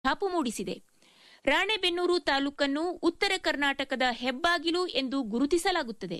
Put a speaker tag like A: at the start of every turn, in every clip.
A: ಛಾಪು ಮೂಡಿಸಿದೆ ರಾಣೆಬೆನ್ನೂರು ತಾಲೂಕನ್ನು ಉತ್ತರ ಕರ್ನಾಟಕದ ಹೆಬ್ಬಾಗಿಲು ಎಂದು ಗುರುತಿಸಲಾಗುತ್ತದೆ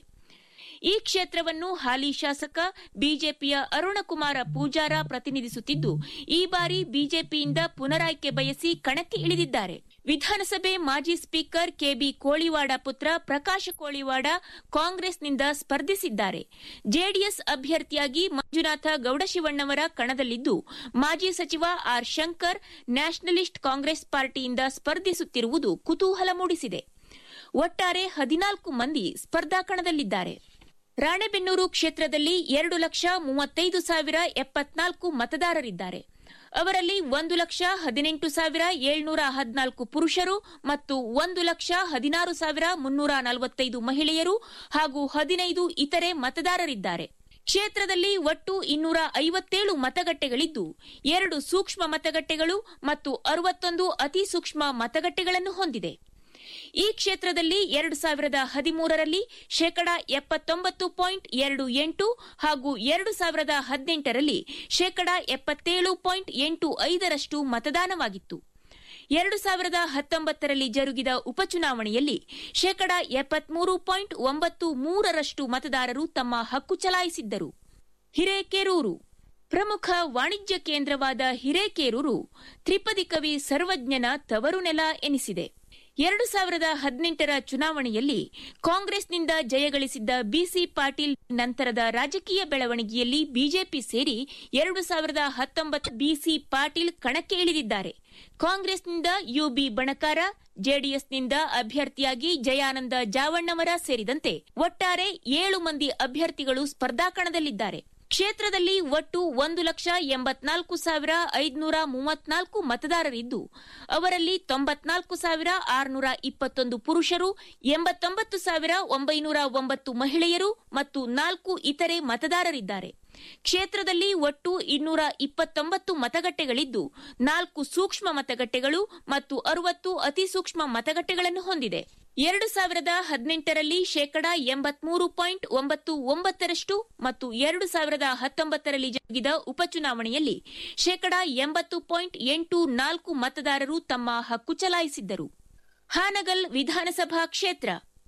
A: ಈ ಕ್ಷೇತ್ರವನ್ನು ಹಾಲಿ ಶಾಸಕ ಬಿಜೆಪಿಯ ಅರುಣಕುಮಾರ ಪೂಜಾರ ಪ್ರತಿನಿಧಿಸುತ್ತಿದ್ದು ಈ ಬಾರಿ ಬಿಜೆಪಿಯಿಂದ ಪುನರಾಯ್ಕೆ ಬಯಸಿ ಕಣಕ್ಕೆ ಇಳಿದಿದ್ದಾರೆ ವಿಧಾನಸಭೆ ಮಾಜಿ ಸ್ಪೀಕರ್ ಕೆಬಿ ಕೋಳಿವಾಡ ಪುತ್ರ ಪ್ರಕಾಶ ಕೋಳಿವಾಡ ಕಾಂಗ್ರೆಸ್ನಿಂದ ಸ್ಪರ್ಧಿಸಿದ್ದಾರೆ ಜೆಡಿಎಸ್ ಅಭ್ಯರ್ಥಿಯಾಗಿ ಮಂಜುನಾಥ ಗೌಡಶಿವಣ್ಣವರ ಕಣದಲ್ಲಿದ್ದು ಮಾಜಿ ಸಚಿವ ಆರ್ ಶಂಕರ್ ನ್ಯಾಷನಲಿಸ್ಟ್ ಕಾಂಗ್ರೆಸ್ ಪಾರ್ಟಿಯಿಂದ ಸ್ಪರ್ಧಿಸುತ್ತಿರುವುದು ಕುತೂಹಲ ಮೂಡಿಸಿದೆ ಒಟ್ಟಾರೆ ಹದಿನಾಲ್ಕು ಮಂದಿ ಸ್ಪರ್ಧಾ ಕಣದಲ್ಲಿದ್ದಾರೆ ರಾಣೆಬೆನ್ನೂರು ಕ್ಷೇತ್ರದಲ್ಲಿ ಎರಡು ಲಕ್ಷ ಮೂವತ್ತೈದು ಸಾವಿರ ಎಪ್ಪತ್ನಾಲ್ಕು ಮತದಾರರಿದ್ದಾರೆ ಅವರಲ್ಲಿ ಒಂದು ಲಕ್ಷ ಹದಿನೆಂಟು ಸಾವಿರ ಏಳ್ನೂರ ಹದಿನಾಲ್ಕು ಪುರುಷರು ಮತ್ತು ಒಂದು ಲಕ್ಷ ಹದಿನಾರು ಸಾವಿರ ಮುನ್ನೂರ ನಲವತ್ತೈದು ಮಹಿಳೆಯರು ಹಾಗೂ ಹದಿನೈದು ಇತರೆ ಮತದಾರರಿದ್ದಾರೆ ಕ್ಷೇತ್ರದಲ್ಲಿ ಒಟ್ಟು ಇನ್ನೂರ ಐವತ್ತೇಳು ಮತಗಟ್ಟೆಗಳಿದ್ದು ಎರಡು ಸೂಕ್ಷ್ಮ ಮತಗಟ್ಟೆಗಳು ಮತ್ತು ಅರವತ್ತೊಂದು ಅತಿ ಸೂಕ್ಷ್ಮ ಮತಗಟ್ಟೆಗಳನ್ನು ಹೊಂದಿದೆ ಈ ಕ್ಷೇತ್ರದಲ್ಲಿ ಎರಡು ಸಾವಿರದ ಹದಿಮೂರರಲ್ಲಿ ಶೇಕಡಾ ಎಪ್ಪತ್ತೊಂಬತ್ತು ಪಾಯಿಂಟ್ ಎರಡು ಎಂಟು ಹಾಗೂ ಎರಡು ಸಾವಿರದ ಹದಿನೆಂಟರಲ್ಲಿ ಶೇಕಡಾ ಎಪ್ಪತ್ತೇಳು ಪಾಯಿಂಟ್ ಎಂಟು ಐದರಷ್ಟು ಮತದಾನವಾಗಿತ್ತು ಎರಡು ಸಾವಿರದ ಹತ್ತೊಂಬತ್ತರಲ್ಲಿ ಜರುಗಿದ ಉಪಚುನಾವಣೆಯಲ್ಲಿ ಶೇಕಡಾ ಎಪ್ಪತ್ಮೂರು ಪಾಯಿಂಟ್ ಒಂಬತ್ತು ಮೂರರಷ್ಟು ಮತದಾರರು ತಮ್ಮ ಹಕ್ಕು ಚಲಾಯಿಸಿದ್ದರು ಹಿರೇಕೆರೂರು ಪ್ರಮುಖ ವಾಣಿಜ್ಯ ಕೇಂದ್ರವಾದ ಹಿರೇಕೆರೂರು ತ್ರಿಪದಿ ಕವಿ ಸರ್ವಜ್ಞನ ತವರು ನೆಲ ಎನಿಸಿದೆ ಎರಡು ಸಾವಿರದ ಹದಿನೆಂಟರ ಚುನಾವಣೆಯಲ್ಲಿ ಕಾಂಗ್ರೆಸ್ನಿಂದ ಜಯಗಳಿಸಿದ್ದ ಬಿಸಿ ಪಾಟೀಲ್ ನಂತರದ ರಾಜಕೀಯ ಬೆಳವಣಿಗೆಯಲ್ಲಿ ಬಿಜೆಪಿ ಸೇರಿ ಎರಡು ಸಾವಿರದ ಹತ್ತೊಂಬತ್ತು ಬಿಸಿ ಪಾಟೀಲ್ ಕಣಕ್ಕೆ ಇಳಿದಿದ್ದಾರೆ ಕಾಂಗ್ರೆಸ್ನಿಂದ ಯುಬಿ ಬಣಕಾರ ಜೆಡಿಎಸ್ನಿಂದ ಅಭ್ಯರ್ಥಿಯಾಗಿ ಜಯಾನಂದ ಜಾವಣ್ಣವರ ಸೇರಿದಂತೆ ಒಟ್ಟಾರೆ ಏಳು ಮಂದಿ ಅಭ್ಯರ್ಥಿಗಳು ಸ್ಪರ್ಧಾಕಣದಲ್ಲಿದ್ದಾರೆ ಕ್ಷೇತ್ರದಲ್ಲಿ ಒಟ್ಟು ಒಂದು ಲಕ್ಷ ಎಂಬತ್ನಾಲ್ಕು ಸಾವಿರ ಐದುನೂರ ಮೂವತ್ನಾಲ್ಕು ಮತದಾರರಿದ್ದು ಅವರಲ್ಲಿ ತೊಂಬತ್ನಾಲ್ಕು ಸಾವಿರ ಆರುನೂರ ಇಪ್ಪತ್ತೊಂದು ಪುರುಷರು ಎಂಬತ್ತೊಂಬತ್ತು ಸಾವಿರ ಒಂಬೈನೂರ ಒಂಬತ್ತು ಮಹಿಳೆಯರು ಮತ್ತು ನಾಲ್ಕು ಇತರೆ ಮತದಾರರಿದ್ದಾರೆ ಕ್ಷೇತ್ರದಲ್ಲಿ ಒಟ್ಟು ಇನ್ನೂರ ಇಪ್ಪತ್ತೊಂಬತ್ತು ಮತಗಟ್ಟೆಗಳಿದ್ದು ನಾಲ್ಕು ಸೂಕ್ಷ್ಮ ಮತಗಟ್ಟೆಗಳು ಮತ್ತು ಅರವತ್ತು ಅತಿ ಸೂಕ್ಷ್ಮ ಮತಗಟ್ಟೆಗಳನ್ನು ಹೊಂದಿದೆ ಎರಡು ಸಾವಿರದ ಹದಿನೆಂಟರಲ್ಲಿ ಶೇಕಡಾ ಎಂಬತ್ಮೂರು ಪಾಯಿಂಟ್ ಒಂಬತ್ತು ಒಂಬತ್ತರಷ್ಟು ಮತ್ತು ಎರಡು ಸಾವಿರದ ಹತ್ತೊಂಬತ್ತರಲ್ಲಿ ಜರುಗಿದ ಉಪಚುನಾವಣೆಯಲ್ಲಿ ಶೇಕಡಾ ಎಂಬತ್ತು ಪಾಯಿಂಟ್ ಎಂಟು ನಾಲ್ಕು ಮತದಾರರು ತಮ್ಮ ಹಕ್ಕು ಚಲಾಯಿಸಿದ್ದರು ಹಾನಗಲ್ ವಿಧಾನಸಭಾ ಕ್ಷೇತ್ರ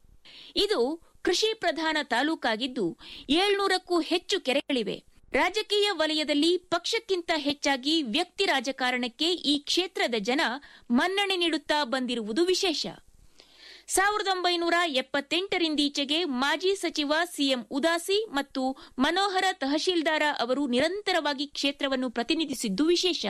A: ಇದು ಕೃಷಿ ಪ್ರಧಾನ ತಾಲೂಕಾಗಿದ್ದು ಏಳ್ನೂರಕ್ಕೂ ಹೆಚ್ಚು ಕೆರೆಗಳಿವೆ ರಾಜಕೀಯ ವಲಯದಲ್ಲಿ ಪಕ್ಷಕ್ಕಿಂತ ಹೆಚ್ಚಾಗಿ ವ್ಯಕ್ತಿ ರಾಜಕಾರಣಕ್ಕೆ ಈ ಕ್ಷೇತ್ರದ ಜನ ಮನ್ನಣೆ ನೀಡುತ್ತಾ ಬಂದಿರುವುದು ವಿಶೇಷ ಸಾವಿರದ ಒಂಬೈನೂರ ಎಪ್ಪತ್ತೆಂಟರಿಂದೀಚೆಗೆ ಮಾಜಿ ಸಚಿವ ಸಿಎಂ ಉದಾಸಿ ಮತ್ತು ಮನೋಹರ ತಹಶೀಲ್ದಾರ ಅವರು ನಿರಂತರವಾಗಿ ಕ್ಷೇತ್ರವನ್ನು ಪ್ರತಿನಿಧಿಸಿದ್ದು ವಿಶೇಷ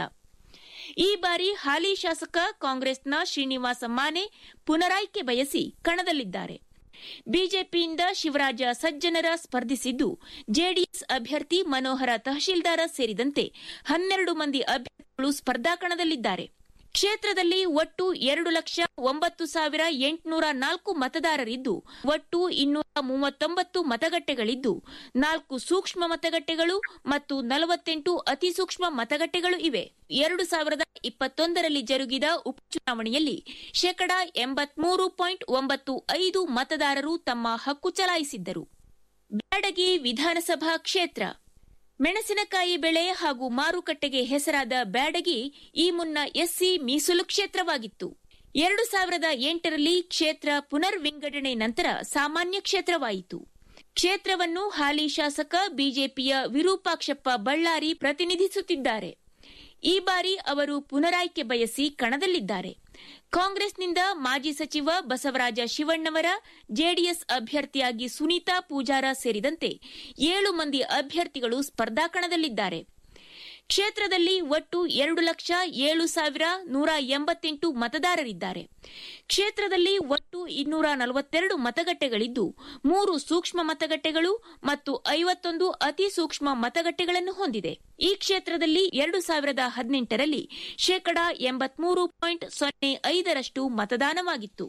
A: ಈ ಬಾರಿ ಹಾಲಿ ಶಾಸಕ ಕಾಂಗ್ರೆಸ್ನ ಶ್ರೀನಿವಾಸ ಮಾನೆ ಪುನರಾಯ್ಕೆ ಬಯಸಿ ಕಣದಲ್ಲಿದ್ದಾರೆ ಬಿಜೆಪಿಯಿಂದ ಶಿವರಾಜ ಸಜ್ಜನರ ಸ್ಪರ್ಧಿಸಿದ್ದು ಜೆಡಿಎಸ್ ಅಭ್ಯರ್ಥಿ ಮನೋಹರ ತಹಶೀಲ್ದಾರ ಸೇರಿದಂತೆ ಹನ್ನೆರಡು ಮಂದಿ ಅಭ್ಯರ್ಥಿಗಳು ಸ್ಪರ್ಧಾಕಣದಲ್ಲಿದ್ದಾರೆ ಕ್ಷೇತ್ರದಲ್ಲಿ ಒಟ್ಟು ಎರಡು ಲಕ್ಷ ಒಂಬತ್ತು ಸಾವಿರ ಎಂಟುನೂರ ನಾಲ್ಕು ಮತದಾರರಿದ್ದು ಒಟ್ಟು ಇನ್ನೂರ ಮೂವತ್ತೊಂಬತ್ತು ಮತಗಟ್ಟೆಗಳಿದ್ದು ನಾಲ್ಕು ಸೂಕ್ಷ್ಮ ಮತಗಟ್ಟೆಗಳು ಮತ್ತು ನಲವತ್ತೆಂಟು ಅತಿ ಸೂಕ್ಷ್ಮ ಮತಗಟ್ಟೆಗಳು ಇವೆ ಎರಡು ಸಾವಿರದ ಇಪ್ಪತ್ತೊಂದರಲ್ಲಿ ಜರುಗಿದ ಉಪಚುನಾವಣೆಯಲ್ಲಿ ಶೇಕಡಾ ಎಂಬತ್ಮೂರು ಪಾಯಿಂಟ್ ಒಂಬತ್ತು ಐದು ಮತದಾರರು ತಮ್ಮ ಹಕ್ಕು ಚಲಾಯಿಸಿದ್ದರು ಬ್ಯಾಡಗಿ ವಿಧಾನಸಭಾ ಕ್ಷೇತ್ರ ಮೆಣಸಿನಕಾಯಿ ಬೆಳೆ ಹಾಗೂ ಮಾರುಕಟ್ಟೆಗೆ ಹೆಸರಾದ ಬ್ಯಾಡಗಿ ಈ ಮುನ್ನ ಎಸ್ಸಿ ಮೀಸಲು ಕ್ಷೇತ್ರವಾಗಿತ್ತು ಎರಡು ಸಾವಿರದ ಎಂಟರಲ್ಲಿ ಕ್ಷೇತ್ರ ಪುನರ್ ವಿಂಗಡಣೆ ನಂತರ ಸಾಮಾನ್ಯ ಕ್ಷೇತ್ರವಾಯಿತು ಕ್ಷೇತ್ರವನ್ನು ಹಾಲಿ ಶಾಸಕ ಬಿಜೆಪಿಯ ವಿರೂಪಾಕ್ಷಪ್ಪ ಬಳ್ಳಾರಿ ಪ್ರತಿನಿಧಿಸುತ್ತಿದ್ದಾರೆ ಈ ಬಾರಿ ಅವರು ಪುನರಾಯ್ಕೆ ಬಯಸಿ ಕಣದಲ್ಲಿದ್ದಾರೆ ಕಾಂಗ್ರೆಸ್ನಿಂದ ಮಾಜಿ ಸಚಿವ ಬಸವರಾಜ ಶಿವಣ್ಣವರ ಜೆಡಿಎಸ್ ಅಭ್ಯರ್ಥಿಯಾಗಿ ಸುನೀತಾ ಪೂಜಾರ ಸೇರಿದಂತೆ ಏಳು ಮಂದಿ ಅಭ್ಯರ್ಥಿಗಳು ಸ್ಪರ್ಧಾಕಣದಲ್ಲಿದ್ದಾರೆ ಕ್ಷೇತ್ರದಲ್ಲಿ ಒಟ್ಟು ಎರಡು ಲಕ್ಷ ಏಳು ಸಾವಿರ ನೂರ ಎಂಬತ್ತೆಂಟು ಮತದಾರರಿದ್ದಾರೆ ಕ್ಷೇತ್ರದಲ್ಲಿ ಒಟ್ಟು ಇನ್ನೂರ ನಲವತ್ತೆರಡು ಮತಗಟ್ಟೆಗಳಿದ್ದು ಮೂರು ಸೂಕ್ಷ್ಮ ಮತಗಟ್ಟೆಗಳು ಮತ್ತು ಐವತ್ತೊಂದು ಅತಿ ಸೂಕ್ಷ್ಮ ಮತಗಟ್ಟೆಗಳನ್ನು ಹೊಂದಿದೆ ಈ ಕ್ಷೇತ್ರದಲ್ಲಿ ಎರಡು ಸಾವಿರದ ಹದಿನೆಂಟರಲ್ಲಿ ಶೇಕಡಾ ಎಂಬತ್ಮೂರು ಪಾಯಿಂಟ್ ಸೊನ್ನೆ ಐದರಷ್ಟು ಮತದಾನವಾಗಿತ್ತು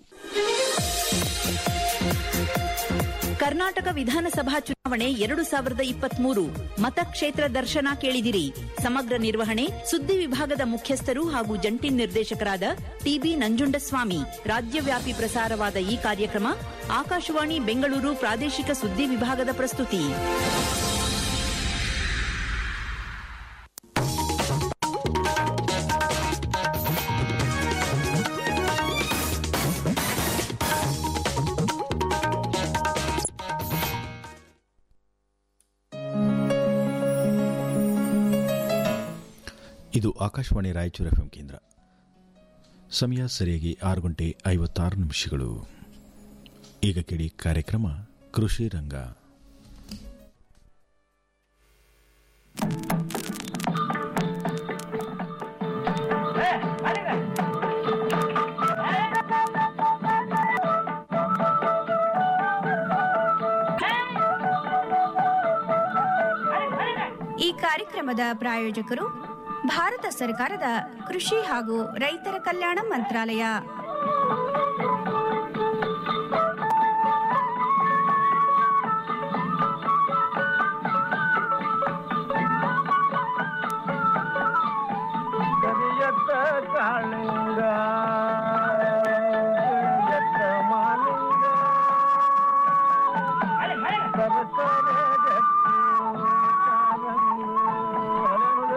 B: ಕರ್ನಾಟಕ ವಿಧಾನಸಭಾ ಚುನಾವಣೆ ಎರಡು ಸಾವಿರದ ಇಪ್ಪತ್ಮೂರು ಮತಕ್ಷೇತ್ರ ದರ್ಶನ ಕೇಳಿದಿರಿ ಸಮಗ್ರ ನಿರ್ವಹಣೆ ಸುದ್ದಿ ವಿಭಾಗದ ಮುಖ್ಯಸ್ಥರು ಹಾಗೂ ಜಂಟಿ ನಿರ್ದೇಶಕರಾದ ಟಿಬಿ ನಂಜುಂಡಸ್ವಾಮಿ ರಾಜ್ಯವ್ಯಾಪಿ ಪ್ರಸಾರವಾದ ಈ ಕಾರ್ಯಕ್ರಮ ಆಕಾಶವಾಣಿ ಬೆಂಗಳೂರು ಪ್ರಾದೇಶಿಕ ಸುದ್ದಿ ವಿಭಾಗದ ಪ್ರಸ್ತುತಿ
C: ಇದು ಆಕಾಶವಾಣಿ ರಾಯಚೂರು ಎಫ್ಎಂ ಕೇಂದ್ರ ಸಮಯ ಸರಿಯಾಗಿ ಆರು ಗಂಟೆ ಐವತ್ತಾರು ನಿಮಿಷಗಳು ಈಗ ಕೇಳಿ ಕಾರ್ಯಕ್ರಮ ಕೃಷಿ ರಂಗ
D: ಈ ಕಾರ್ಯಕ್ರಮದ ಪ್ರಾಯೋಜಕರು ಭಾರತ ಸರ್ಕಾರದ ಕೃಷಿ ಹಾಗೂ ರೈತರ ಕಲ್ಯಾಣ ಮಂತ್ರಾಲಯ
E: ಕರಿಯತ್ತ ಕಾಳಿಂಗ ಕರಿಯತ್ತ ಮಾಲಿಂಗ ಸರಸರ ಗಟ್ಟಿ ಕಾರಂಗು ಹರಳು.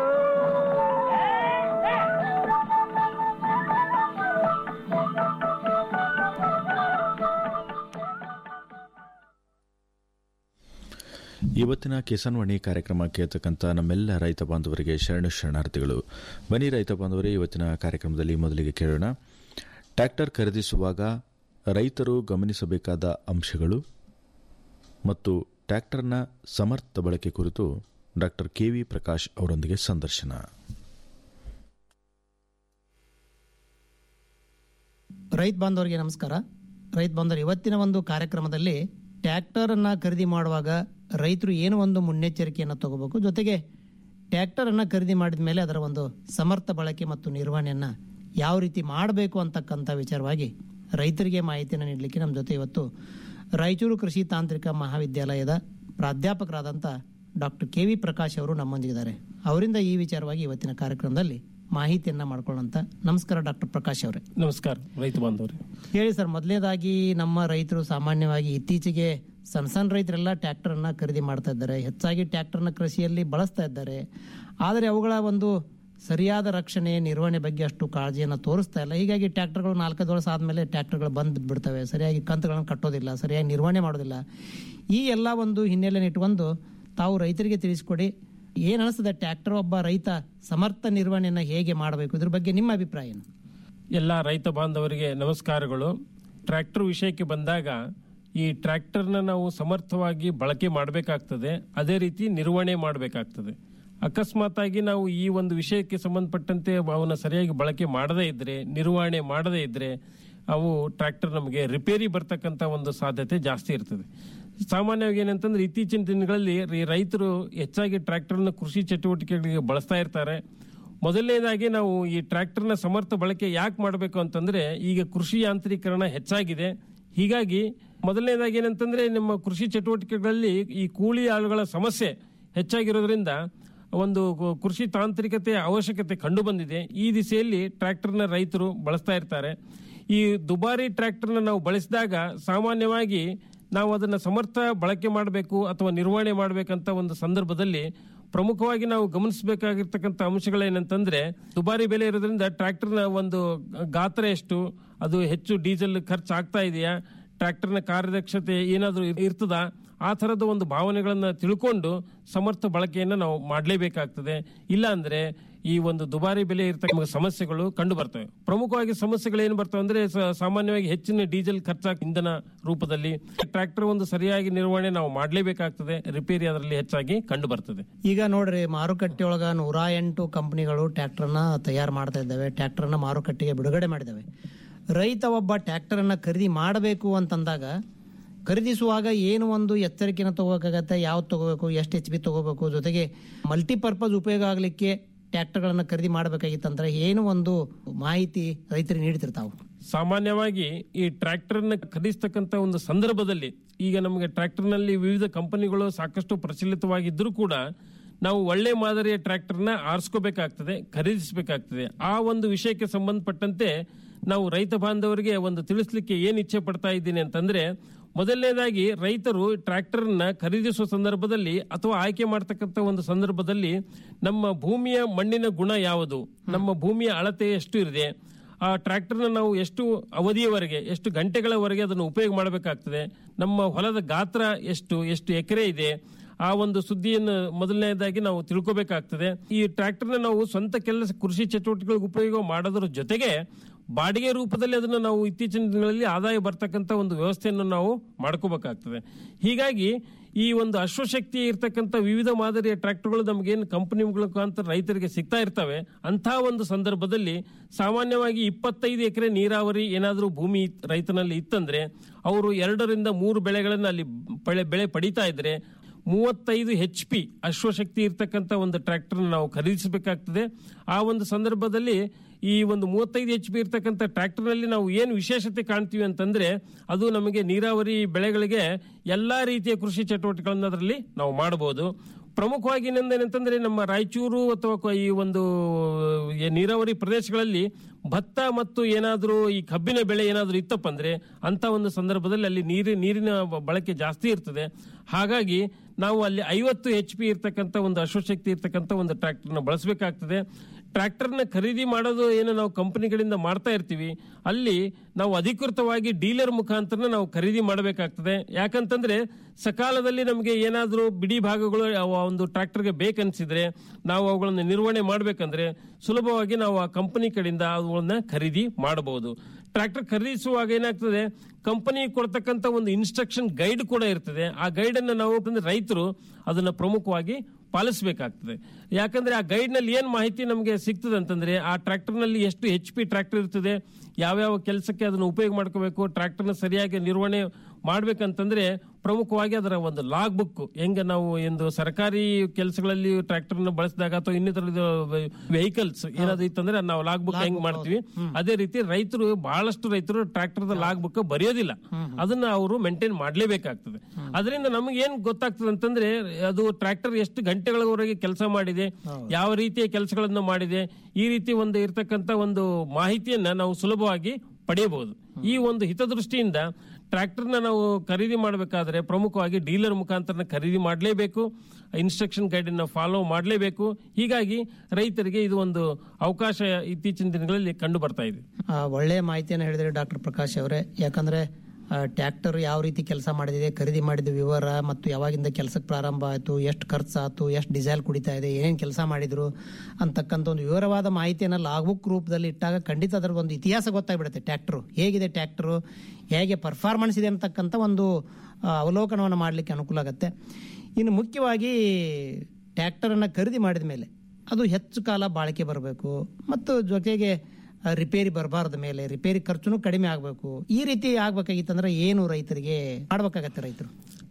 C: ಇವತ್ತಿನ ಕಿಸಾನ್ವಾಣಿ ಕಾರ್ಯಕ್ರಮ ಕೇಳ್ತಕ್ಕಂಥ ನಮ್ಮೆಲ್ಲ ರೈತ ಬಾಂಧವರಿಗೆ ಶರಣು ಶರಣಾರ್ಥಿಗಳು ಬನ್ನಿ ರೈತ ಬಾಂಧವರೇ ಇವತ್ತಿನ ಕಾರ್ಯಕ್ರಮದಲ್ಲಿ ಮೊದಲಿಗೆ ಕೇಳೋಣ ಟ್ರ್ಯಾಕ್ಟರ್ ಖರೀದಿಸುವಾಗ ರೈತರು ಗಮನಿಸಬೇಕಾದ ಅಂಶಗಳು ಮತ್ತು ಟ್ರ್ಯಾಕ್ಟರ್ನ ಸಮರ್ಥ ಬಳಕೆ ಕುರಿತು ಡಾಕ್ಟರ್ ಕೆವಿ ಪ್ರಕಾಶ್ ಅವರೊಂದಿಗೆ ಸಂದರ್ಶನ
F: ರೈತ ಬಾಂಧವರಿಗೆ ನಮಸ್ಕಾರ ರೈತ ಬಾಂಧವರು ಇವತ್ತಿನ ಒಂದು ಕಾರ್ಯಕ್ರಮದಲ್ಲಿ ಟ್ರ್ಯಾಕ್ಟರ್ ಅನ್ನ ಖರೀದಿ ಮಾಡುವಾಗ ರೈತರು ಏನು ಒಂದು ಮುನ್ನೆಚ್ಚರಿಕೆಯನ್ನು ತಗೋಬೇಕು ಜೊತೆಗೆ ಟ್ರ್ಯಾಕ್ಟರ್ ಅನ್ನ ಖರೀದಿ ಮಾಡಿದ ಮೇಲೆ ಅದರ ಒಂದು ಸಮರ್ಥ ಬಳಕೆ ಮತ್ತು ನಿರ್ವಹಣೆಯನ್ನ ಯಾವ ರೀತಿ ಮಾಡಬೇಕು ಅಂತಕ್ಕಂಥ ವಿಚಾರವಾಗಿ ರೈತರಿಗೆ ಮಾಹಿತಿಯನ್ನು ನೀಡಲಿಕ್ಕೆ ನಮ್ಮ ಜೊತೆ ಇವತ್ತು ರಾಯಚೂರು ಕೃಷಿ ತಾಂತ್ರಿಕ ಮಹಾವಿದ್ಯಾಲಯದ ಪ್ರಾಧ್ಯಾಪಕರಾದಂಥ ಡಾಕ್ಟರ್ ಕೆ ವಿ ಪ್ರಕಾಶ್ ಅವರು ನಮ್ಮೊಂದಿಗಿದ್ದಾರೆ ಅವರಿಂದ ಈ ವಿಚಾರವಾಗಿ ಇವತ್ತಿನ ಕಾರ್ಯಕ್ರಮದಲ್ಲಿ ಮಾಹಿತಿಯನ್ನ ಮಾಡ್ಕೊಳ್ಳೋಂತ ನಮಸ್ಕಾರ ಡಾಕ್ಟರ್ ಪ್ರಕಾಶ್ ಅವರೇ
E: ನಮಸ್ಕಾರ ರೈತ ಬಾಂಧವ್ರಿ
F: ಹೇಳಿ ಸರ್ ಮೊದಲನೇದಾಗಿ ನಮ್ಮ ರೈತರು ಸಾಮಾನ್ಯವಾಗಿ ಇತ್ತೀಚೆಗೆ ಸಣ್ಣ ಸಣ್ಣ ರೈತರೆಲ್ಲ ಟ್ರ್ಯಾಕ್ಟರ್ ಅನ್ನ ಖರೀದಿ ಮಾಡ್ತಾ ಇದ್ದಾರೆ ಹೆಚ್ಚಾಗಿ ಟ್ರ್ಯಾಕ್ಟರ್ನ ಕೃಷಿಯಲ್ಲಿ ಬಳಸ್ತಾ ಇದ್ದಾರೆ ಆದರೆ ಅವುಗಳ ಒಂದು ಸರಿಯಾದ ರಕ್ಷಣೆ ನಿರ್ವಹಣೆ ಬಗ್ಗೆ ಅಷ್ಟು ಕಾಳಜಿಯನ್ನು ತೋರಿಸ್ತಾ ಇಲ್ಲ ಹೀಗಾಗಿ ಟ್ರ್ಯಾಕ್ಟರ್ಗಳು ನಾಲ್ಕೈದು ವರ್ಷ ಆದಮೇಲೆ ಟ್ರ್ಯಾಕ್ಟರ್ಗಳು ಬಂದು ಬಿಡ್ತವೆ ಸರಿಯಾಗಿ ಕಂತುಗಳನ್ನು ಕಟ್ಟೋದಿಲ್ಲ ಸರಿಯಾಗಿ ನಿರ್ವಹಣೆ ಮಾಡೋದಿಲ್ಲ ಈ ಎಲ್ಲ ಒಂದು ಹಿನ್ನೆಲೆಯನ್ನು ಇಟ್ಕೊಂಡು ತಾವು ರೈತರಿಗೆ ತಿಳಿಸ್ಕೊಡಿ ಏನ್ ಅನಿಸ್ತದೆ ಟ್ರ್ಯಾಕ್ಟರ್ ಒಬ್ಬ ರೈತ ಸಮರ್ಥ ನಿರ್ವಹಣೆಯನ್ನು ಹೇಗೆ ಮಾಡಬೇಕು ಇದ್ರ ಬಗ್ಗೆ ನಿಮ್ಮ ಅಭಿಪ್ರಾಯ ಏನು
E: ಎಲ್ಲ ರೈತ ಬಾಂಧವರಿಗೆ ನಮಸ್ಕಾರಗಳು ಟ್ರ್ಯಾಕ್ಟರ್ ವಿಷಯಕ್ಕೆ ಬಂದಾಗ ಈ ಟ್ರ್ಯಾಕ್ಟರ್ನ ನಾವು ಸಮರ್ಥವಾಗಿ ಬಳಕೆ ಮಾಡಬೇಕಾಗ್ತದೆ ಅದೇ ರೀತಿ ನಿರ್ವಹಣೆ ಮಾಡಬೇಕಾಗ್ತದೆ ಅಕಸ್ಮಾತ್ ಆಗಿ ನಾವು ಈ ಒಂದು ವಿಷಯಕ್ಕೆ ಸಂಬಂಧಪಟ್ಟಂತೆ ಅವನ್ನ ಸರಿಯಾಗಿ ಬಳಕೆ ಮಾಡದೇ ಇದ್ರೆ ನಿರ್ವಹಣೆ ಮಾಡದೇ ಇದ್ರೆ ಅವು ಟ್ರ್ಯಾಕ್ಟರ್ ನಮಗೆ ರಿಪೇರಿ ಬರ್ತಕ್ಕಂಥ ಒಂದು ಸಾಧ್ಯತೆ ಜಾಸ್ತಿ ಇರ್ತದೆ ಸಾಮಾನ್ಯವಾಗಿ ಏನಂತಂದ್ರೆ ಇತ್ತೀಚಿನ ದಿನಗಳಲ್ಲಿ ಈ ರೈತರು ಹೆಚ್ಚಾಗಿ ಟ್ರ್ಯಾಕ್ಟರ್ನ ಕೃಷಿ ಚಟುವಟಿಕೆಗಳಿಗೆ ಬಳಸ್ತಾ ಇರ್ತಾರೆ ಮೊದಲನೇದಾಗಿ ನಾವು ಈ ಟ್ರ್ಯಾಕ್ಟರ್ನ ಸಮರ್ಥ ಬಳಕೆ ಯಾಕೆ ಮಾಡಬೇಕು ಅಂತಂದ್ರೆ ಈಗ ಕೃಷಿ ಯಾಂತ್ರೀಕರಣ ಹೆಚ್ಚಾಗಿದೆ ಹೀಗಾಗಿ ಮೊದಲನೇದಾಗಿ ಏನಂತಂದ್ರೆ ನಮ್ಮ ಕೃಷಿ ಚಟುವಟಿಕೆಗಳಲ್ಲಿ ಈ ಕೂಲಿ ಆಳುಗಳ ಸಮಸ್ಯೆ ಹೆಚ್ಚಾಗಿರೋದ್ರಿಂದ ಒಂದು ಕು- ಕೃಷಿ ತಾಂತ್ರಿಕತೆಯ ಅವಶ್ಯಕತೆ ಕಂಡು ಬಂದಿದೆ ಈ ದಿಸೆಯಲ್ಲಿ ಟ್ರ್ಯಾಕ್ಟರ್ನ ರೈತರು ಬಳಸ್ತಾ ಇರ್ತಾರೆ ಈ ದುಬಾರಿ ಟ್ರ್ಯಾಕ್ಟರ್ನ ನಾವು ಬಳಸಿದಾಗ ಸಾಮಾನ್ಯವಾಗಿ ನಾವು ಅದನ್ನ ಸಮರ್ಥ ಬಳಕೆ ಮಾಡಬೇಕು ಅಥವಾ ನಿರ್ವಹಣೆ ಮಾಡಬೇಕಂತ ಒಂದು ಸಂದರ್ಭದಲ್ಲಿ ಪ್ರಮುಖವಾಗಿ ನಾವು ಗಮನಿಸಬೇಕಾಗಿರ್ತಕ್ಕಂಥ ಅಂಶಗಳೇನಂತಂದ್ರೆ ದುಬಾರಿ ಬೆಲೆ ಇರೋದ್ರಿಂದ ಟ್ರ್ಯಾಕ್ಟರ್ನ ಒಂದು ಗಾತ್ರ ಎಷ್ಟು ಅದು ಹೆಚ್ಚು ಡೀಸೆಲ್ ಖರ್ಚು ಆಗ್ತಾ ಇದೆಯಾ ಟ್ರ್ಯಾಕ್ಟರ್ನ ಕಾರ್ಯದಕ್ಷತೆ ಏನಾದರೂ ಇರ್ತದಾ ಆ ಥರದ ಒಂದು ಭಾವನೆಗಳನ್ನ ತಿಳ್ಕೊಂಡು ಸಮರ್ಥ ಬಳಕೆಯನ್ನು ನಾವು ಮಾಡಲೇಬೇಕಾಗ್ತದೆ ಇಲ್ಲ ಅಂದ್ರೆ ಈ ಒಂದು ದುಬಾರಿ ಬೆಲೆ ಇರ್ತಕ್ಕ ಸಮಸ್ಯೆಗಳು ಕಂಡು ಬರ್ತವೆ ಪ್ರಮುಖವಾಗಿ ಸಮಸ್ಯೆಗಳು ಏನು ಬರ್ತವೆ ಅಂದ್ರೆ ಸ- ಸಾಮಾನ್ಯವಾಗಿ ಹೆಚ್ಚಿನ ಡೀಸೆಲ್ ಖರ್ಚಾಗ ಇಂಧನ ರೂಪದಲ್ಲಿ ಟ್ರ್ಯಾಕ್ಟರ್ ಒಂದು ಸರಿಯಾಗಿ ನಿರ್ವಹಣೆ ನಾವು ಮಾಡಲೇಬೇಕಾಗ್ತದೆ ರಿಪೇರಿ ಅದರಲ್ಲಿ ಹೆಚ್ಚಾಗಿ ಕಂಡು ಬರ್ತದೆ
F: ಈಗ ನೋಡ್ರಿ ಮಾರುಕಟ್ಟೆಯೊಳಗ ನೂರ ಎಂಟು ಕಂಪನಿಗಳು ಟ್ರ್ಯಾಕ್ಟರ್ನ ತಯಾರು ಮಾಡ್ತಾ ಇದ್ದಾವೆ ಟ್ರ್ಯಾಕ್ಟರ್ನ ಮಾರುಕಟ್ಟೆಗೆ ಬಿಡುಗಡೆ ಮಾಡಿದ್ದಾವೆ ರೈತ ಒಬ್ಬ ಟ್ರ್ಯಾಕ್ಟರನ್ನ ಖರೀದಿ ಮಾಡಬೇಕು ಅಂತಂದಾಗ ಖರೀದಿಸುವಾಗ ಏನು ಒಂದು ಎಚ್ಚರಿಕೆನ ತಗೋಬೇಕಾಗತ್ತೆ ಯಾವ್ದು ತಗೋಬೇಕು ಎಷ್ಟು ಎಚ್ ಬಿ ತಗೋಬೇಕು ಜೊತೆಗೆ ಮಲ್ಟಿಪರ್ಪಸ್ ಉಪಯೋಗ ಆಗಲಿಕ್ಕೆ ಟ್ರ್ಯಾಕ್ಟರ್ಗಳನ್ನ ಖರೀದಿ ಮಾಡಬೇಕಾಗಿತ್ತಂದ್ರೆ ಏನು ಒಂದು ಮಾಹಿತಿ ರೈತರಿಗೆ ನೀಡ್ತಿರ್ತಾವೆ
E: ಸಾಮಾನ್ಯವಾಗಿ ಈ ಟ್ರ್ಯಾಕ್ಟರ್ನ ಖರೀದಿಸ್ತಕ್ಕಂಥ ಒಂದು ಸಂದರ್ಭದಲ್ಲಿ ಈಗ ನಮಗೆ ಟ್ರ್ಯಾಕ್ಟರ್ನಲ್ಲಿ ವಿವಿಧ ಕಂಪನಿಗಳು ಸಾಕಷ್ಟು ಪ್ರಚಲಿತವಾಗಿದ್ದರೂ ಕೂಡ ನಾವು ಒಳ್ಳೆ ಮಾದರಿಯ ಟ್ರ್ಯಾಕ್ಟರ್ನ ಆರಿಸ್ಕೋಬೇಕಾಗ್ತದೆ ಖರೀದಿಸಬೇಕಾಗ್ತದೆ ಆ ಒಂದು ವಿಷಯಕ್ಕೆ ಸಂಬಂಧಪಟ್ಟಂತೆ ನಾವು ರೈತ ಬಾಂಧವರಿಗೆ ಒಂದು ತಿಳಿಸ್ಲಿಕ್ಕೆ ಏನ್ ಇಚ್ಛೆ ಪಡ್ತಾ ಇದ್ದೀನಿ ಅಂತಂದ್ರೆ ಮೊದಲನೇದಾಗಿ ರೈತರು ಟ್ರ್ಯಾಕ್ಟರ್ನ ಖರೀದಿಸುವ ಸಂದರ್ಭದಲ್ಲಿ ಅಥವಾ ಆಯ್ಕೆ ಮಾಡ್ತಕ್ಕಂಥ ಒಂದು ಸಂದರ್ಭದಲ್ಲಿ ನಮ್ಮ ಭೂಮಿಯ ಮಣ್ಣಿನ ಗುಣ ಯಾವುದು ನಮ್ಮ ಭೂಮಿಯ ಅಳತೆ ಎಷ್ಟು ಇದೆ ಆ ಟ್ರ್ಯಾಕ್ಟರ್ನ ನಾವು ಎಷ್ಟು ಅವಧಿಯವರೆಗೆ ಎಷ್ಟು ಗಂಟೆಗಳವರೆಗೆ ಅದನ್ನು ಉಪಯೋಗ ಮಾಡಬೇಕಾಗ್ತದೆ ನಮ್ಮ ಹೊಲದ ಗಾತ್ರ ಎಷ್ಟು ಎಷ್ಟು ಎಕರೆ ಇದೆ ಆ ಒಂದು ಸುದ್ದಿಯನ್ನು ಮೊದಲನೇದಾಗಿ ನಾವು ತಿಳ್ಕೋಬೇಕಾಗ್ತದೆ ಈ ಟ್ರ್ಯಾಕ್ಟರ್ನ ನಾವು ಸ್ವಂತ ಕೆಲಸ ಕೃಷಿ ಚಟುವಟಿಕೆಗಳಿಗೆ ಉಪಯೋಗ ಮಾಡೋದ್ರ ಜೊತೆಗೆ ಬಾಡಿಗೆ ರೂಪದಲ್ಲಿ ಅದನ್ನು ನಾವು ಇತ್ತೀಚಿನ ದಿನಗಳಲ್ಲಿ ಆದಾಯ ಬರ್ತಕ್ಕಂಥ ಒಂದು ವ್ಯವಸ್ಥೆಯನ್ನು ನಾವು ಮಾಡ್ಕೋಬೇಕಾಗ್ತದೆ ಹೀಗಾಗಿ ಈ ಒಂದು ಅಶ್ವಶಕ್ತಿ ಇರ್ತಕ್ಕಂಥ ವಿವಿಧ ಮಾದರಿಯ ಟ್ರ್ಯಾಕ್ಟರ್ಗಳು ನಮಗೇನು ಕಂಪನಿಗಳ ಮುಖಾಂತರ ರೈತರಿಗೆ ಸಿಗ್ತಾ ಇರ್ತವೆ ಅಂತಹ ಒಂದು ಸಂದರ್ಭದಲ್ಲಿ ಸಾಮಾನ್ಯವಾಗಿ ಇಪ್ಪತ್ತೈದು ಎಕರೆ ನೀರಾವರಿ ಏನಾದರೂ ಭೂಮಿ ರೈತನಲ್ಲಿ ಇತ್ತಂದ್ರೆ ಅವರು ಎರಡರಿಂದ ಮೂರು ಬೆಳೆಗಳನ್ನು ಅಲ್ಲಿ ಬೆಳೆ ಬೆಳೆ ಪಡಿತಾ ಇದ್ರೆ ಮೂವತ್ತೈದು ಹೆಚ್ ಪಿ ಅಶ್ವಶಕ್ತಿ ಇರ್ತಕ್ಕಂಥ ಒಂದು ಟ್ರ್ಯಾಕ್ಟರ್ ನಾವು ಖರೀದಿಸಬೇಕಾಗ್ತದೆ ಆ ಒಂದು ಸಂದರ್ಭದಲ್ಲಿ ಈ ಒಂದು ಮೂವತ್ತೈದು ಎಚ್ ಪಿ ಇರ್ತಕ್ಕಂಥ ಟ್ರ್ಯಾಕ್ಟರ್ನಲ್ಲಿ ನಾವು ಏನು ವಿಶೇಷತೆ ಕಾಣ್ತೀವಿ ಅಂತಂದ್ರೆ ಅದು ನಮಗೆ ನೀರಾವರಿ ಬೆಳೆಗಳಿಗೆ ಎಲ್ಲಾ ರೀತಿಯ ಕೃಷಿ ಚಟುವಟಿಕೆಗಳನ್ನು ಅದರಲ್ಲಿ ನಾವು ಮಾಡಬಹುದು ಪ್ರಮುಖವಾಗಿ ಇನ್ನೊಂದು ಏನಂತಂದ್ರೆ ನಮ್ಮ ರಾಯಚೂರು ಅಥವಾ ಕ- ಈ ಒಂದು ಈ ನೀರಾವರಿ ಪ್ರದೇಶಗಳಲ್ಲಿ ಭತ್ತ ಮತ್ತು ಏನಾದರೂ ಈ ಕಬ್ಬಿನ ಬೆಳೆ ಏನಾದರೂ ಇತ್ತಪ್ಪ ಅಂದ್ರೆ ಅಂತ ಒಂದು ಸಂದರ್ಭದಲ್ಲಿ ಅಲ್ಲಿ ನೀರಿ ನೀರಿನ ಬ- ಬಳಕೆ ಜಾಸ್ತಿ ಇರ್ತದೆ ಹಾಗಾಗಿ ನಾವು ಅಲ್ಲಿ ಐವತ್ತು ಎಚ್ ಪಿ ಇರ್ತಕ್ಕಂಥ ಒಂದು ಅಶ್ವಶಕ್ತಿ ಇರ್ತಕ್ಕಂಥ ಒಂದು ಟ್ರ್ಯಾಕ್ಟರ್ನ ಬಳಸಬೇಕಾಗ್ತದೆ ಟ್ರ್ಯಾಕ್ಟರ್ನ ಖರೀದಿ ಮಾಡೋದು ಏನು ನಾವು ಕಂಪನಿಗಳಿಂದ ಮಾಡ್ತಾ ಇರ್ತೀವಿ ಅಲ್ಲಿ ನಾವು ಅಧಿಕೃತವಾಗಿ ಡೀಲರ್ ಮುಖಾಂತರ ನಾವು ಖರೀದಿ ಮಾಡಬೇಕಾಗ್ತದೆ ಯಾಕಂತಂದ್ರೆ ಸಕಾಲದಲ್ಲಿ ನಮಗೆ ಏನಾದರೂ ಬಿಡಿ ಭಾಗಗಳು ಆ ಒಂದು ಟ್ರ್ಯಾಕ್ಟರ್ಗೆ ಬೇಕನ್ಸಿದ್ರೆ ನಾವು ಅವುಗಳನ್ನು ನಿರ್ವಹಣೆ ಮಾಡಬೇಕಂದ್ರೆ ಸುಲಭವಾಗಿ ನಾವು ಆ ಕಂಪನಿ ಕಡೆಯಿಂದ ಅವುಗಳನ್ನ ಖರೀದಿ ಮಾಡಬಹುದು ಟ್ರ್ಯಾಕ್ಟರ್ ಖರೀದಿಸುವಾಗ ಏನಾಗ್ತದೆ ಕಂಪನಿ ಕೊಡ್ತಕ್ಕಂಥ ಒಂದು ಇನ್ಸ್ಟ್ರಕ್ಷನ್ ಗೈಡ್ ಕೂಡ ಇರ್ತದೆ ಆ ಗೈಡ್ ಅನ್ನು ನಾವು ಅಂದ್ರೆ ರೈತರು ಅದನ್ನ ಪ್ರಮುಖವಾಗಿ ಪಾಲಿಸಬೇಕಾಗ್ತದೆ ಯಾಕಂದ್ರೆ ಆ ಗೈಡ್ ನಲ್ಲಿ ಏನ್ ಮಾಹಿತಿ ನಮಗೆ ಸಿಗ್ತದೆ ಅಂತಂದ್ರೆ ಆ ಟ್ರ್ಯಾಕ್ಟರ್ ನಲ್ಲಿ ಎಷ್ಟು ಎಚ್ ಪಿ ಟ್ರ್ಯಾಕ್ಟರ್ ಇರ್ತದೆ ಯಾವ್ಯಾವ ಕೆಲಸಕ್ಕೆ ಅದನ್ನು ಉಪಯೋಗ ಮಾಡ್ಕೋಬೇಕು ಟ್ರ್ಯಾಕ್ಟರ್ನ ಸರಿಯಾಗಿ ನಿರ್ವಹಣೆ ಮಾಡ್ಬೇಕಂತಂದ್ರೆ ಪ್ರಮುಖವಾಗಿ ಅದರ ಒಂದು ಲಾಗ್ ಬುಕ್ ಹೆಂಗೆ ನಾವು ಒಂದು ಸರ್ಕಾರಿ ಕೆಲಸಗಳಲ್ಲಿ ಟ್ರ್ಯಾಕ್ಟರ್ನ ಬಳಸಿದಾಗ ಅಥವಾ ಇನ್ನಿತರ ವೆಹಿಕಲ್ಸ್ ಏನಾದ್ರು ಇತ್ತಂದ್ರೆ ನಾವು ಲಾಗ್ ಬುಕ್ ಹೆಂಗ್ ಮಾಡ್ತೀವಿ ಅದೇ ರೀತಿ ರೈತರು ಬಹಳಷ್ಟು ರೈತರು ಟ್ರ್ಯಾಕ್ಟರ್ ಲಾಗ್ ಬುಕ್ ಬರೆಯೋದಿಲ್ಲ ಅದನ್ನ ಅವರು ಮೇಂಟೈನ್ ಮಾಡ್ಲೇಬೇಕಾಗ್ತದೆ ಅದರಿಂದ ನಮಗೆ ಏನ್ ಗೊತ್ತಾಗ್ತದೆ ಅಂತಂದ್ರೆ ಅದು ಟ್ರ್ಯಾಕ್ಟರ್ ಎಷ್ಟು ಗಂಟೆಗಳವರೆಗೆ ಕೆಲಸ ಮಾಡಿದೆ ಯಾವ ರೀತಿಯ ಕೆಲಸಗಳನ್ನು ಮಾಡಿದೆ ಈ ರೀತಿ ಒಂದು ಇರ್ತಕ್ಕಂಥ ಒಂದು ಮಾಹಿತಿಯನ್ನ ನಾವು ಸುಲಭವಾಗಿ ಪಡೆಯಬಹುದು ಈ ಒಂದು ಹಿತದೃಷ್ಟಿಯಿಂದ ಟ್ರ್ಯಾಕ್ಟರ್ನ ನಾವು ಖರೀದಿ ಮಾಡಬೇಕಾದ್ರೆ ಪ್ರಮುಖವಾಗಿ ಡೀಲರ್ ಮುಖಾಂತರ ಖರೀದಿ ಮಾಡಲೇಬೇಕು ಇನ್ಸ್ಟ್ರಕ್ಷನ್ ಗೈಡನ್ನ ಫಾಲೋ ಮಾಡಲೇಬೇಕು ಹೀಗಾಗಿ ರೈತರಿಗೆ ಇದು ಒಂದು ಅವಕಾಶ ಇತ್ತೀಚಿನ ದಿನಗಳಲ್ಲಿ ಕಂಡು ಬರ್ತಾ ಇದೆ
F: ಆ, ಒಳ್ಳೆಯ ಮಾಹಿತಿಯನ್ನು ಹೇಳಿದ್ರಿ ಡಾಕ್ಟರ್ ಪ್ರಕಾಶ್ ಅವರೇ ಯಾಕಂದ್ರೆ ಟ್ರ್ಯಾಕ್ಟರ್ ಯಾವ ರೀತಿ ಕೆಲಸ ಮಾಡಿದೆ ಖರೀದಿ ಮಾಡಿದ ವಿವರ ಮತ್ತು ಯಾವಾಗಿಂದ ಕೆಲಸಕ್ಕೆ ಪ್ರಾರಂಭ ಆಯಿತು ಎಷ್ಟು ಖರ್ಚಾಯ್ತು ಎಷ್ಟು ಡೀಸೆಲ್ ಕುಡಿತಾ ಇದೆ ಏನೇನು ಕೆಲಸ ಮಾಡಿದ್ರು ಅಂತಕ್ಕಂಥ ಒಂದು ವಿವರವಾದ ಮಾಹಿತಿಯನ್ನು ಲಾಗ್ಬುಕ್ ರೂಪದಲ್ಲಿ ಇಟ್ಟಾಗ ಖಂಡಿತ ಅದರ ಒಂದು ಇತಿಹಾಸ ಗೊತ್ತಾಗ್ಬಿಡುತ್ತೆ ಟ್ರ್ಯಾಕ್ಟರು ಹೇಗಿದೆ ಟ್ರ್ಯಾಕ್ಟರು ಹೇಗೆ ಪರ್ಫಾರ್ಮೆನ್ಸ್ ಇದೆ ಅಂತಕ್ಕಂಥ ಒಂದು ಆ, ಅವಲೋಕನವನ್ನು ಮಾಡಲಿಕ್ಕೆ ಅನುಕೂಲ ಆಗುತ್ತೆ ಇನ್ನು ಮುಖ್ಯವಾಗಿ ಟ್ರ್ಯಾಕ್ಟರನ್ನು ಖರೀದಿ ಮಾಡಿದ ಮೇಲೆ ಅದು ಹೆಚ್ಚು ಕಾಲ ಬಾಳಿಕೆ ಬರಬೇಕು ಮತ್ತು ಜೊತೆಗೆ ಆ, ರಿಪೇರಿ ಬರಬಾರ್ದ ಮೇಲೆ ರಿಪೇರಿ ಖರ್ಚುನು ಕಡಿಮೆ ಆಗಬೇಕು ಈ ರೀತಿ ಆಗ್ಬೇಕಾಗಿತ್ತಂದ್ರೆ ಏನು ರೈತರಿಗೆ ಮಾಡ್ಬೇಕಾಗತ್ತೆ ರೈತರು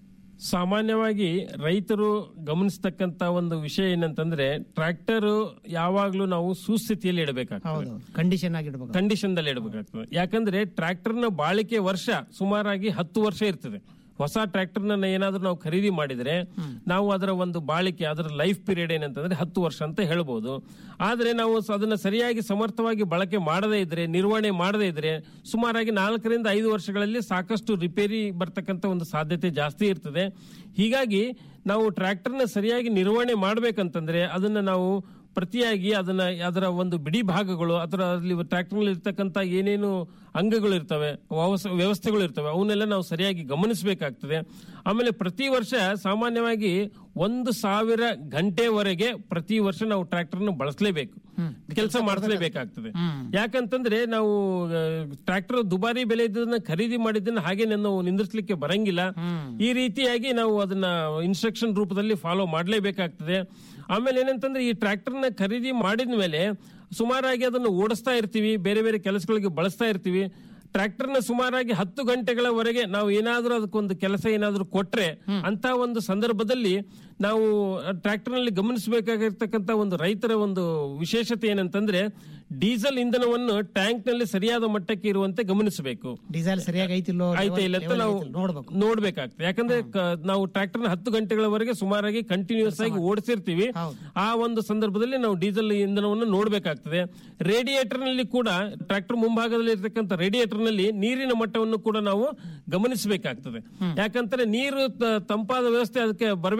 E: ಸಾಮಾನ್ಯವಾಗಿ ರೈತರು ಗಮನಿಸ್ತಕ್ಕಂತ ಒಂದು ವಿಷಯ ಏನಂತಂದ್ರೆ ಟ್ರ್ಯಾಕ್ಟರ್ ಯಾವಾಗ್ಲೂ ನಾವು ಸುಸ್ಥಿತಿಯಲ್ಲಿ ಇಡಬೇಕಾಗ್ತದೆ
F: ಹೌದು ಕಂಡೀಷನ್ ಆಗಿಡ್ಬೇಕು
E: ಕಂಡೀಷನ್ ದಲ್ಲಿ ಇಡಬೇಕಾಗ್ತದೆ ಯಾಕಂದ್ರೆ ಟ್ರ್ಯಾಕ್ಟರ್ ನ ಬಾಳಿಕೆ ವರ್ಷ ಸುಮಾರಾಗಿ ಹತ್ತು ವರ್ಷ ಇರ್ತದೆ ಹೊಸ ಟ್ರ್ಯಾಕ್ಟರ್ ನ ಏನಾದ್ರೂ ನಾವು ಖರೀದಿ ಮಾಡಿದ್ರೆ ನಾವು ಅದರ ಒಂದು ಬಾಳಿಕೆ ಅದರ ಲೈಫ್ ಪೀರಿಯಡ್ ಏನಂತಂದ್ರೆ ಹತ್ತು ವರ್ಷ ಅಂತ ಹೇಳ್ಬೋದು ಆದ್ರೆ ನಾವು ಸ- ಅದನ್ನ ಸರಿಯಾಗಿ ಸಮರ್ಥವಾಗಿ ಬಳಕೆ ಮಾಡದೇ ಇದ್ರೆ ನಿರ್ವಹಣೆ ಮಾಡದೇ ಇದ್ರೆ ಸುಮಾರಾಗಿ ನಾಲ್ಕರಿಂದ ಐದು ವರ್ಷಗಳಲ್ಲಿ ಸಾಕಷ್ಟು ರಿಪೇರಿ ಬರ್ತಕ್ಕಂಥ ಒಂದು ಸಾಧ್ಯತೆ ಜಾಸ್ತಿ ಇರ್ತದೆ ಹೀಗಾಗಿ ನಾವು ಟ್ರ್ಯಾಕ್ಟರ್ನ ಸರಿಯಾಗಿ ನಿರ್ವಹಣೆ ಮಾಡ್ಬೇಕಂತಂದ್ರೆ ಅದನ್ನ ನಾವು ಪ್ರತಿಯಾಗಿ ಅದನ್ನ ಅದರ ಒಂದು ಬಿಡಿ ಭಾಗಗಳು ಅದರ ಅಲ್ಲಿ ಟ್ರ್ಯಾಕ್ಟರ್ನಲ್ಲಿ ಇರ್ತಕ್ಕಂಥ ಏನೇನು ಅಂಗಗಳು ಇರ್ತವೆ ವ್ಯವಸ್- ವ್ಯವಸ್ಥೆಗಳು ಇರ್ತವೆ ಅವನ್ನೆಲ್ಲ ನಾವು ಸರಿಯಾಗಿ ಗಮನಿಸಬೇಕಾಗ್ತದೆ ಆಮೇಲೆ ಪ್ರತಿ ವರ್ಷ ಸಾಮಾನ್ಯವಾಗಿ ಒಂದು ಸಾವಿರ ಗಂಟೆವರೆಗೆ ಪ್ರತಿ ವರ್ಷ ನಾವು ಟ್ರ್ಯಾಕ್ಟರ್ನ ಬಳಸಲೇಬೇಕು ಕೆಲಸ ಮಾಡಿಸಲೇಬೇಕಾಗ್ತದೆ ಯಾಕಂತಂದ್ರೆ ನಾವು ಟ್ರ್ಯಾಕ್ಟರ್ ದುಬಾರಿ ಬೆಲೆ ಇದ್ದದನ್ನ ಖರೀದಿ ಮಾಡಿದ್ದನ್ನ ಹಾಗೆ ನಾವು ನಿಂದಿರ್ಸ್ಲಿಕ್ಕೆ ಬರಂಗಿಲ್ಲ ಈ ರೀತಿಯಾಗಿ ನಾವು ಅದನ್ನ ಇನ್ಸ್ಟ್ರಕ್ಷನ್ ರೂಪದಲ್ಲಿ ಫಾಲೋ ಮಾಡಲೇಬೇಕಾಗ್ತದೆ ಆಮೇಲೆ ಏನಂತಂದ್ರೆ ಈ ಟ್ರ್ಯಾಕ್ಟರ್ನ ಖರೀದಿ ಮಾಡಿದ ಮೇಲೆ ಸುಮಾರಾಗಿ ಅದನ್ನು ಓಡಿಸ್ತಾ ಇರ್ತೀವಿ ಬೇರೆ ಬೇರೆ ಕೆಲಸಗಳಿಗೆ ಬಳಸ್ತಾ ಇರ್ತೀವಿ ಟ್ರ್ಯಾಕ್ಟರ್ನ ಸುಮಾರಾಗಿ ಹತ್ತು ಗಂಟೆಗಳವರೆಗೆ ನಾವು ಏನಾದ್ರೂ ಅದಕ್ಕೊಂದು ಕೆಲಸ ಏನಾದ್ರೂ ಕೊಟ್ರೆ ಅಂತ ಒಂದು ಸಂದರ್ಭದಲ್ಲಿ ನಾವು ಟ್ರ್ಯಾಕ್ಟರ್ ನಲ್ಲಿ ಗಮನಿಸಬೇಕಾಗಿರ್ತಕ್ಕಂಥ ಒಂದು ರೈತರ ಒಂದು ವಿಶೇಷತೆ ಏನಂತಂದ್ರೆ ಡೀಸೆಲ್ ಇಂಧನವನ್ನು ಟ್ಯಾಂಕ್ ನಲ್ಲಿ ಸರಿಯಾದ ಮಟ್ಟಕ್ಕೆ ಇರುವಂತೆ ಗಮನಿಸಬೇಕು
F: ಡೀಸೆಲ್ ಸರಿಯಾಗಿ ಐತಿಲ್ಲೋ
E: ಆಯ್ತಾ ಇಲ್ಲ ಅಂತ ನಾವು
F: ನೋಡ್ಬೇಕು
E: ನೋಡ್ಬೇಕಾಗ್ತದೆ ಯಾಕಂದ್ರೆ ಕ- ನಾವು ಟ್ರ್ಯಾಕ್ಟರ್ ಹತ್ತು ಗಂಟೆಗಳವರೆಗೆ ಸುಮಾರಾಗಿ ಕಂಟಿನ್ಯೂಸ್ ಆಗಿ ಓಡಿಸಿರ್ತೀವಿ ಆ ಒಂದು ಸಂದರ್ಭದಲ್ಲಿ ನಾವು ಡೀಸೆಲ್ ಇಂಧನವನ್ನು ನೋಡ್ಬೇಕಾಗ್ತದೆ ರೇಡಿಯೇಟರ್ ನಲ್ಲಿ ಕೂಡ ಟ್ರ್ಯಾಕ್ಟರ್ ಮುಂಭಾಗದಲ್ಲಿ ಇರ್ತಕ್ಕಂಥ ರೇಡಿಯೇಟರ್ ನಲ್ಲಿ ನೀರಿನ ಮಟ್ಟವನ್ನು ಕೂಡ ನಾವು ಗಮನಿಸಬೇಕಾಗ್ತದೆ ಯಾಕಂದ್ರೆ ನೀರು ತ- ತಂಪಾದ ವ್ಯವಸ್ಥೆ ಅದಕ್ಕೆ ಬರ್ಬೇಕಂದ್ರೆ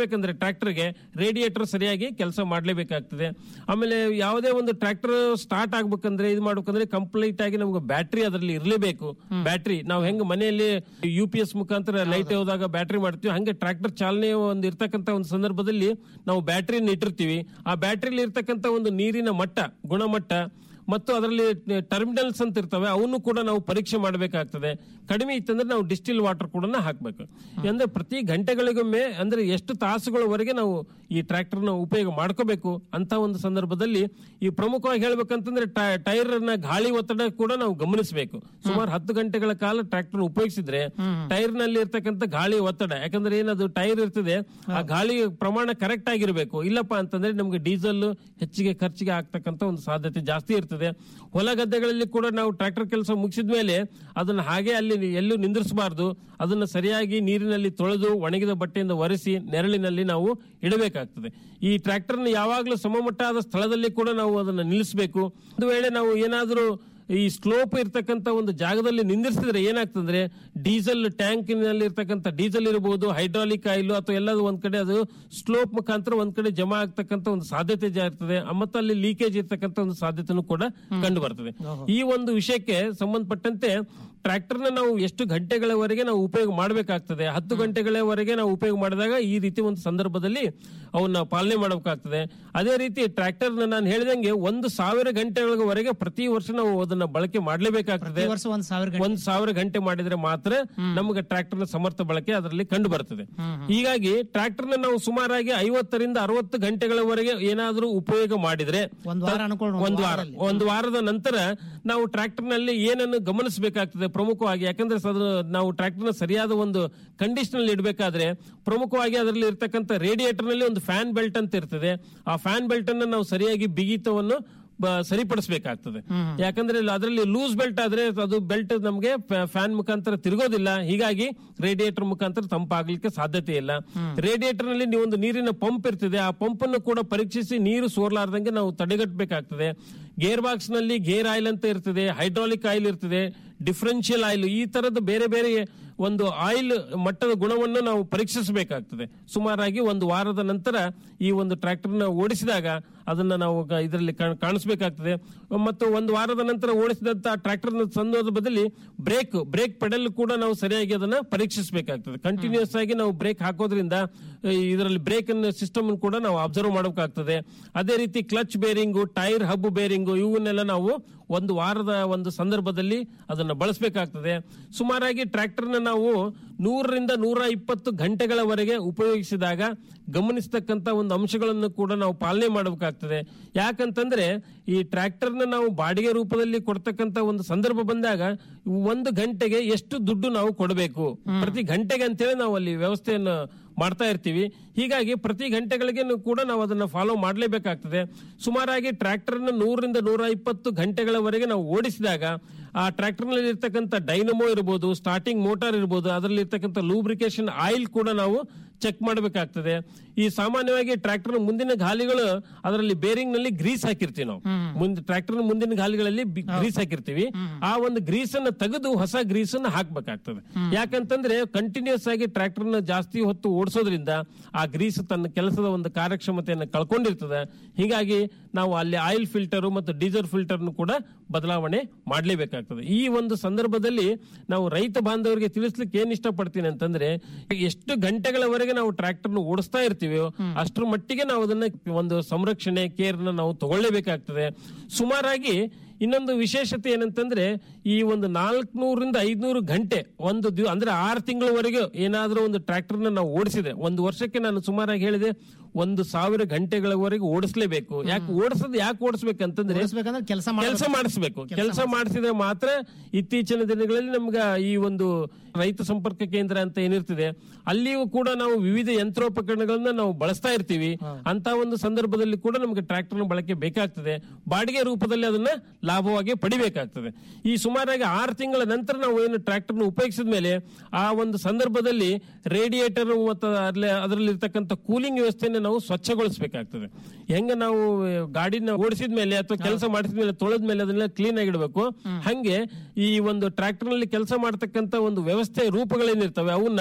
E: ಟ್ರ್ಯಾಕ್ಟರ್ಗೆ ರೇಡಿಯೇಟರ್ ಸರಿಯಾಗಿ ಕೆಲಸ ಮಾಡಲೇಬೇಕಾಗ್ತದೆ ಆಮೇಲೆ ಯಾವುದೇ ಒಂದು ಟ್ರ್ಯಾಕ್ಟರ್ ಸ್ಟಾರ್ಟ್ ಆಗ್ಬೇಕಂದ್ರೆ ಇದು ಮಾಡ್ಬೇಕಂದ್ರೆ ಕಂಪ್ಲೀಟ್ ಆಗಿ ನಮ್ಗೆ ಬ್ಯಾಟ್ರಿ ಅದರಲ್ಲಿ ಇರಲೇಬೇಕು ಬ್ಯಾಟ್ರಿ ನಾವು ಹೆಂಗ್ ಮನೆಯಲ್ಲಿ ಯು ಪಿ ಎಸ್ ಮುಖಾಂತರ ಲೈಟ್ ಹೋದಾಗ ಬ್ಯಾಟ್ರಿ ಮಾಡ್ತೀವಿ ಹಂಗೆ ಟ್ರ್ಯಾಕ್ಟರ್ ಚಾಲನೆ ಒಂದು ಇರ್ತಕ್ಕಂಥ ಒಂದು ಸಂದರ್ಭದಲ್ಲಿ ನಾವು ಬ್ಯಾಟ್ರಿಯನ್ನು ಇಟ್ಟಿರ್ತೀವಿ ಆ ಬ್ಯಾಟ್ರಿಲಿ ಇರ್ತಕ್ಕಂಥ ಒಂದು ನೀರಿನ ಮಟ್ಟ ಗುಣಮಟ್ಟ ಮತ್ತು ಅದರಲ್ಲಿ ಟರ್ಮಿನಲ್ಸ್ ಅಂತ ಇರ್ತವೆ ಅವನ್ನು ಕೂಡ ನಾವು ಪರೀಕ್ಷೆ ಮಾಡಬೇಕಾಗ್ತದೆ ಕಡಿಮೆ ಇತ್ತಂದ್ರೆ ನಾವು ಡಿಸ್ಟಿಲ್ ವಾಟರ್ ಕೂಡ ಹಾಕಬೇಕು ಅಂದ್ರೆ ಪ್ರತಿ ಗಂಟೆಗಳಿಗೊಮ್ಮೆ ಅಂದ್ರೆ ಎಷ್ಟು ತಾಸುಗಳವರೆಗೆ ನಾವು ಈ ಟ್ರ್ಯಾಕ್ಟರ್ ನ ಉಪಯೋಗ ಮಾಡ್ಕೋಬೇಕು ಅಂತ ಒಂದು ಸಂದರ್ಭದಲ್ಲಿ ಈ ಪ್ರಮುಖವಾಗಿ ಹೇಳ್ಬೇಕಂತಂದ್ರೆ ಟೈರ್ ನ ಗಾಳಿ ಒತ್ತಡ ಕೂಡ ನಾವು ಗಮನಿಸಬೇಕು ಸುಮಾರು ಹತ್ತು ಗಂಟೆಗಳ ಕಾಲ ಟ್ರ್ಯಾಕ್ಟರ್ ಉಪಯೋಗಿಸಿದ್ರೆ ಟೈರ್ ನಲ್ಲಿ ಇರ್ತಕ್ಕಂಥ ಗಾಳಿ ಒತ್ತಡ ಯಾಕಂದ್ರೆ ಏನದು ಟೈರ್ ಇರ್ತದೆ ಆ ಗಾಳಿ ಪ್ರಮಾಣ ಕರೆಕ್ಟ್ ಆಗಿರ್ಬೇಕು ಇಲ್ಲಪ್ಪ ಅಂತಂದ್ರೆ ನಮ್ಗೆ ಡೀಸೆಲ್ ಹೆಚ್ಚಿಗೆ ಖರ್ಚಿಗೆ ಆಗ್ತಕ್ಕಂಥ ಒಂದು ಸಾಧ್ಯತೆ ಜಾಸ್ತಿ ಇರ್ತದೆ ಹೊಲ ಗದ್ದೆಗಳಲ್ಲಿ ಕೂಡ ನಾವು ಟ್ರ್ಯಾಕ್ಟರ್ ಕೆಲಸ ಮುಗಿಸಿದ ಮೇಲೆ ಅದನ್ನ ಹಾಗೆ ಅಲ್ಲಿ ಎಲ್ಲೂ ನಿಂದಿರಿಸಬಾರ್ದು ಅದನ್ನ ಸರಿಯಾಗಿ ನೀರಿನಲ್ಲಿ ತೊಳೆದು ಒಣಗಿದ ಬಟ್ಟೆಯಿಂದ ಒರೆಸಿ ನೆರಳಿನಲ್ಲಿ ನಾವು ಇಡಬೇಕಾಗ್ತದೆ ಈ ಟ್ರ್ಯಾಕ್ಟರ್ ಯಾವಾಗಲೂ ಸಮಮಟ್ಟಾದ ಸ್ಥಳದಲ್ಲಿ ಕೂಡ ನಾವು ಅದನ್ನ ನಿಲ್ಲಿಸಬೇಕು ಒಂದು ವೇಳೆ ನಾವು ಏನಾದರೂ ಈ ಸ್ಲೋಪ್ ಇರ್ತಕ್ಕಂಥ ಒಂದು ಜಾಗದಲ್ಲಿ ನಿಂದಿರಿಸಿದ್ರೆ ಏನಾಗ್ತಂದ್ರೆ ಡೀಸೆಲ್ ಟ್ಯಾಂಕಿನಲ್ಲಿ ಇರ್ತಕ್ಕಂಥ ಡೀಸೆಲ್ ಇರಬಹುದು ಹೈಡ್ರಾಲಿಕ್ ಆಯಿಲ್ ಅಥವಾ ಎಲ್ಲದು ಒಂದ್ ಕಡೆ ಅದು ಸ್ಲೋಪ್ ಮುಖಾಂತರ ಒಂದ್ ಕಡೆ ಜಮಾ ಆಗ್ತಕ್ಕಂಥ ಒಂದು ಸಾಧ್ಯತೆ ಜಾ ಇರ್ತದೆ ಮತ್ತು ಅಲ್ಲಿ ಲೀಕೇಜ್ ಇರ್ತಕ್ಕಂಥ ಒಂದು ಸಾಧ್ಯತೆನೂ ಕೂಡ ಕಂಡು ಬರ್ತದೆ ಈ ಒಂದು ವಿಷಯಕ್ಕೆ ಸಂಬಂಧಪಟ್ಟಂತೆ ಟ್ರ್ಯಾಕ್ಟರ್ ನ ನಾವು ಎಷ್ಟು ಗಂಟೆಗಳವರೆಗೆ ನಾವು ಉಪಯೋಗ ಮಾಡಬೇಕಾಗ್ತದೆ ಹತ್ತು ಗಂಟೆಗಳವರೆಗೆ ನಾವು ಉಪಯೋಗ ಮಾಡಿದಾಗ ಈ ರೀತಿ ಒಂದು ಸಂದರ್ಭದಲ್ಲಿ ಅವನ್ನ ಪಾಲನೆ ಮಾಡಬೇಕಾಗ್ತದೆ ಅದೇ ರೀತಿ ಟ್ರ್ಯಾಕ್ಟರ್ ನಾನು ಹೇಳಿದಂಗೆ ಒಂದು ಸಾವಿರ ಗಂಟೆಗಳವರೆಗೆ ಪ್ರತಿ ವರ್ಷ ನಾವು ಅದನ್ನ ಬಳಕೆ ಮಾಡಲೇಬೇಕಾಗ್ತದೆ
F: ಈ ವರ್ಷ ಒಂದ್ ಸಾವಿರ ಗಂಟೆ
E: ಒಂದ್ ಸಾವಿರ ಗಂಟೆ ಮಾಡಿದ್ರೆ ಮಾತ್ರ ನಮಗೆ ಟ್ರ್ಯಾಕ್ಟರ್ ನ ಸಮರ್ಥ ಬಳಕೆ ಅದರಲ್ಲಿ ಕಂಡು ಬರ್ತದೆ ಹೀಗಾಗಿ ಟ್ರ್ಯಾಕ್ಟರ್ ನ ನಾವು ಸುಮಾರಾಗಿ ಐವತ್ತರಿಂದ ಅರವತ್ತು ಗಂಟೆಗಳವರೆಗೆ ಏನಾದ್ರೂ ಉಪಯೋಗ ಮಾಡಿದ್ರೆ
F: ಒಂದ್ ವಾರ ಅನ್ಕೊಳ್ಳೋಣ,
E: ಒಂದು ವಾರ
F: ವಾರದಲ್ಲಿ.
E: ಒಂದು ವಾರದ ನಂತರ ನಾವು ಟ್ರ್ಯಾಕ್ಟರ್ ನಲ್ಲಿ ಏನನ್ನು ಗಮನಿಸಬೇಕಾಗ್ತದೆ ಪ್ರಮುಖವಾಗಿ ಯಾಕಂದ್ರೆ ಅದು ನಾವು ಟ್ರ್ಯಾಕ್ಟರ್ ನ ಸರಿಯಾದ ಒಂದು ಕಂಡೀಷನ್ ಅಲ್ಲಿ ಇಡಬೇಕಾದ್ರೆ ಪ್ರಮುಖವಾಗಿ ಅದರಲ್ಲಿ ಇರ್ತಕ್ಕಂಥ ರೇಡಿಯೇಟರ್ ನಲ್ಲಿ ಒಂದು ಫ್ಯಾನ್ ಬೆಲ್ಟ್ ಅಂತ ಇರ್ತದೆ ಆ ಫ್ಯಾನ್ ಬೆಲ್ಟ್ ಅನ್ನು ನಾವು ಸರಿಯಾಗಿ ಬಿಗಿತವನ್ನು ಬ- ಸರಿಪಡಿಸಬೇಕಾಗ್ತದೆ ಯಾಕಂದ್ರೆ ಅದರಲ್ಲಿ ಲೂಸ್ ಬೆಲ್ಟ್ ಆದ್ರೆ ಅದು ಬೆಲ್ಟ್ ನಮಗೆ ಫ್ಯಾನ್ ಮುಖಾಂತರ ತಿರುಗೋದಿಲ್ಲ ಹೀಗಾಗಿ ರೇಡಿಯೇಟರ್ ಮುಖಾಂತರ ತಂಪಾಗ್ಲಿಕ್ಕೆ ಸಾಧ್ಯತೆ ಇಲ್ಲ ರೇಡಿಯೇಟರ್ ನಲ್ಲಿ ನೀವು ಒಂದು ನೀರಿನ ಪಂಪ್ ಇರ್ತದೆ ಆ ಪಂಪ್ ಅನ್ನು ಕೂಡ ಪರೀಕ್ಷಿಸಿ ನೀರು ಸೋರ್ಲಾರ್ದಂಗೆ ನಾವು ತಡೆಗಟ್ಟಬೇಕಾಗ್ತದೆ ಗೇರ್ ಬಾಕ್ಸ್ ನಲ್ಲಿ ಗೇರ್ ಆಯಿಲ್ ಅಂತ ಇರ್ತದೆ ಹೈಡ್ರಾಲಿಕ್ ಆಯಿಲ್ ಇರ್ತದೆ ಡಿಫರೆನ್ಷಿಯಲ್ ಆಯಿಲ್ ಈ ತರದ ಬೇರೆ ಬೇರೆ ಒಂದು ಆಯಿಲ್ ಮಟ್ಟದ ಗುಣವನ್ನು ನಾವು ಪರೀಕ್ಷಿಸಬೇಕಾಗ್ತದೆ ಸುಮಾರಾಗಿ ಒಂದು ವಾರದ ನಂತರ ಈ ಒಂದು ಟ್ರ್ಯಾಕ್ಟರ್ ನ ಓಡಿಸಿದಾಗ ಅದನ್ನ ನಾವು ಗ- ಇದರಲ್ಲಿ ಕಾಣ್- ಕಾಣಿಸ್ಬೇಕಾಗ್ತದೆ ಮತ್ತು ಒಂದು ವಾರದ ನಂತರ ಓಡಿಸಿದಂತ ಟ್ರ್ಯಾಕ್ಟರ್ ಸಂದರ್ಭದಲ್ಲಿ ಬ್ರೇಕ್ ಬ್ರೇಕ್ ಪೆಡಲ್ ಕೂಡ ನಾವು ಸರಿಯಾಗಿ ಅದನ್ನ ಪರೀಕ್ಷಿಸಬೇಕಾಗ್ತದೆ ಕಂಟಿನ್ಯೂಸ್ ಆಗಿ ನಾವು ಬ್ರೇಕ್ ಹಾಕೋದ್ರಿಂದ ಈ ಇದರಲ್ಲಿ ಬ್ರೇಕ್ ಸಿಸ್ಟಮ್ ಕೂಡ ನಾವು ಅಬ್ಸರ್ವ್ ಮಾಡಬೇಕಾಗ್ತದೆ ಅದೇ ರೀತಿ clutch bearing tyre hub bearing ಇವನ್ನೆಲ್ಲ ನಾವು ಒಂದು ವಾರದ ಒಂದು ಸಂದರ್ಭದಲ್ಲಿ ಅದನ್ನ ಬಳಸಬೇಕಾಗ್ತದೆ ಸುಮಾರಾಗಿ ಟ್ರ್ಯಾಕ್ಟರ್ ನ ನಾವು ನೂರರಿಂದ ನೂರ ಇಪ್ಪತ್ತು ಗಂಟೆಗಳವರೆಗೆ ಉಪಯೋಗಿಸಿದಾಗ ಗಮನಿಸತಕ್ಕಂತ ಒಂದು ಅಂಶಗಳನ್ನು ಕೂಡ ನಾವು ಪಾಲನೆ ಮಾಡಬೇಕಾಗ್ತದೆ ಯಾಕಂತಂದ್ರೆ ಈ ಟ್ರ್ಯಾಕ್ಟರ್ ನ ನಾವು ಬಾಡಿಗೆ ರೂಪದಲ್ಲಿ ಕೊಡ್ತಕ್ಕಂತ ಒಂದು ಸಂದರ್ಭ ಬಂದಾಗ ಒಂದು ಗಂಟೆಗೆ ಎಷ್ಟು ದುಡ್ಡು ನಾವು ಕೊಡಬೇಕು ಪ್ರತಿ ಗಂಟೆಗೆ ಅಂತೇಳಿ ನಾವು ಅಲ್ಲಿ ವ್ಯವಸ್ಥೆಯನ್ನು ಮಾಡ್ತಾ ಇರ್ತೀವಿ ಹೀಗಾಗಿ ಪ್ರತಿ ಗಂಟೆಗಳಿಗೆ ಕೂಡ ನಾವು ಅದನ್ನ ಫಾಲೋ ಮಾಡಲೇಬೇಕಾಗ್ತದೆ ಸುಮಾರಾಗಿ ಟ್ರ್ಯಾಕ್ಟರ್ ನ ನೂರರಿಂದ ನೂರ ಇಪ್ಪತ್ತು ಗಂಟೆಗಳವರೆಗೆ ನಾವು ಓಡಿಸಿದಾಗ ಆ ಟ್ರ್ಯಾಕ್ಟರ್ ನಲ್ಲಿ ಇರ್ತಕ್ಕಂಥ ಡೈನಮೋ ಇರಬಹುದು ಸ್ಟಾರ್ಟಿಂಗ್ ಮೋಟಾರ್ ಇರಬಹುದು ಅದರಲ್ಲಿ ಇರ್ತಕ್ಕಂಥ ಲೂಬ್ರಿಕೇಶನ್ ಆಯಿಲ್ ಕೂಡ ನಾವು ಚೆಕ್ ಮಾಡಬೇಕಾಗ್ತದೆ ಈ ಸಾಮಾನ್ಯವಾಗಿ ಟ್ರ್ಯಾಕ್ಟರ್ ಮುಂದಿನ ಗಾಲಿಗಳು ಅದರಲ್ಲಿ ಬೇರಿಂಗ್ ನಲ್ಲಿ ಗ್ರೀಸ್ ಹಾಕಿರ್ತೀವಿ ನಾವು ಮುಂದೆ ಟ್ರ್ಯಾಕ್ಟರ್ ಮುಂದಿನ ಗಾಲಿಗಳಲ್ಲಿ ಗ್ರೀಸ್ ಹಾಕಿರ್ತೀವಿ ಆ ಒಂದು ಗ್ರೀಸ್ ಅನ್ನ ತೆಗೆದು ಹೊಸ ಗ್ರೀಸ್ ಅನ್ನ ಹಾಕ್ಬೇಕಾಗ್ತದೆ ಯಾಕಂತಂದ್ರೆ ಕಂಟಿನ್ಯೂಸ್ ಆಗಿ ಟ್ರ್ಯಾಕ್ಟರ್ ನ ಜಾಸ್ತಿ ಹೊತ್ತು ಓಡಿಸೋದ್ರಿಂದ ಆ ಗ್ರೀಸ್ ತನ್ನ ಕೆಲಸದ ಒಂದು ಕಾರ್ಯಕ್ಷಮತೆಯನ್ನು ಕಳ್ಕೊಂಡಿರ್ತದೆ ಹೀಗಾಗಿ ನಾವು ಅಲ್ಲಿ ಆಯಿಲ್ ಫಿಲ್ಟರ್ ಮತ್ತು ಡೀಸೆಲ್ ಫಿಲ್ಟರ್ ಕೂಡ ಬದಲಾವಣೆ ಮಾಡಲೇಬೇಕಾಗ್ತದೆ ಈ ಒಂದು ಸಂದರ್ಭದಲ್ಲಿ ನಾವು ರೈತ ಬಾಂಧವರಿಗೆ ತಿಳಿಸ್ಲಿಕ್ಕೆ ಏನ್ ಇಷ್ಟಪಡ್ತೀನಿ ಅಂತಂದ್ರೆ ಎಷ್ಟು ಗಂಟೆಗಳವರೆಗೆ ನಾವು ಟ್ರ್ಯಾಕ್ಟರ್ ಓಡಿಸ್ತಾ ಇರ್ತೀವಿ ಅಷ್ಟರ ಮಟ್ಟಿಗೆ ನಾವು ಅದನ್ನ ಒಂದು ಸಂರಕ್ಷಣೆ ಕೇರ್ ನಾವು ತಗೊಳ್ಳೇಬೇಕಾಗ್ತದೆ ಸುಮಾರಾಗಿ ಇನ್ನೊಂದು ವಿಶೇಷತೆ ಏನಂತಂದ್ರೆ ಈ ಒಂದು ನಾಲ್ಕನೂರಿಂದ ಐದ್ನೂರು ಗಂಟೆ ಒಂದು ದಿವ ಅಂದ್ರೆ ಆರು ತಿಂಗಳವರೆಗೆ ಏನಾದ್ರೂ ಒಂದು ಟ್ರ್ಯಾಕ್ಟರ್ ನಾವು ಓಡಿಸಿದೆ ಒಂದು ವರ್ಷಕ್ಕೆ ನಾನು ಸುಮಾರಾಗಿ ಹೇಳಿದೆ ಒಂದು ಸಾವಿರ ಗಂಟೆಗಳವರೆಗೆ ಓಡಿಸ್ಲೇಬೇಕು ಯಾಕೆ ಓಡಿಸೋದು ಯಾಕೆ ಓಡಿಸ್ಬೇಕಂತಂದ್ರೆ
F: ಓಡಿಸ್ಬೇಕಂದ್ರೆ ಕೆಲಸ
E: ಕೆಲಸ ಮಾಡಿಸ್ಬೇಕು ಕೆಲಸ ಮಾಡಿಸಿದ್ರೆ ಮಾತ್ರ ಇತ್ತೀಚಿನ ದಿನಗಳಲ್ಲಿ ನಮ್ಗ ಈ ಒಂದು ರೈತ ಸಂಪರ್ಕ ಕೇಂದ್ರ ಅಂತ ಏನಿರ್ತದೆ ಅಲ್ಲಿಯೂ ಕೂಡ ನಾವು ವಿವಿಧ ಯಂತ್ರೋಪಕರಣಗಳನ್ನ ನಾವು ಬಳಸ್ತಾ ಇರ್ತೀವಿ ಅಂತ ಒಂದು ಸಂದರ್ಭದಲ್ಲಿ ಕೂಡ ನಮಗೆ ಟ್ರ್ಯಾಕ್ಟರ್ ಬಳಕೆ ಬೇಕಾಗ್ತದೆ ಬಾಡಿಗೆ ರೂಪದಲ್ಲಿ ಅದನ್ನ ಲಾಭವಾಗಿ ಪಡಿಬೇಕಾಗ್ತದೆ ಈ ಸುಮಾರಾಗಿ ಆರು ತಿಂಗಳ ನಂತರ ನಾವು ಏನು ಟ್ರ್ಯಾಕ್ಟರ್ ಉಪಯೋಗಿಸಿದ ಮೇಲೆ ಆ ಒಂದು ಸಂದರ್ಭದಲ್ಲಿ ರೇಡಿಯೇಟರ್ ಮತ್ತು ಅಲ್ಲೇ ಅದರಲ್ಲಿ ಇರ್ತಕ್ಕಂಥ ಕೂಲಿಂಗ್ ವ್ಯವಸ್ಥೆಯನ್ನು ನಾವು ಸ್ವಚ್ಛಗೊಳಿಸಬೇಕಾಗ್ತದೆ ಹೆಂಗ ನಾವು ಗಾಡಿನ ಓಡಿಸಿದ ಮೇಲೆ ಅಥವಾ ಕೆಲಸ ಮಾಡಿಸಿದ ಮೇಲೆ ತೊಳೆದ ಮೇಲೆ ಅದನ್ನೆಲ್ಲ ಕ್ಲೀನ್ ಆಗಿಡಬೇಕು ಹಂಗೆ ಈ ಒಂದು ಟ್ರ್ಯಾಕ್ಟರ್ ನಲ್ಲಿ ಕೆಲಸ ಮಾಡತಕ್ಕಂತ ಒಂದು ವ್ಯವಸ್ಥೆ ರೂಪಗಳೇನಿರ್ತವೆ ಅವನ್ನ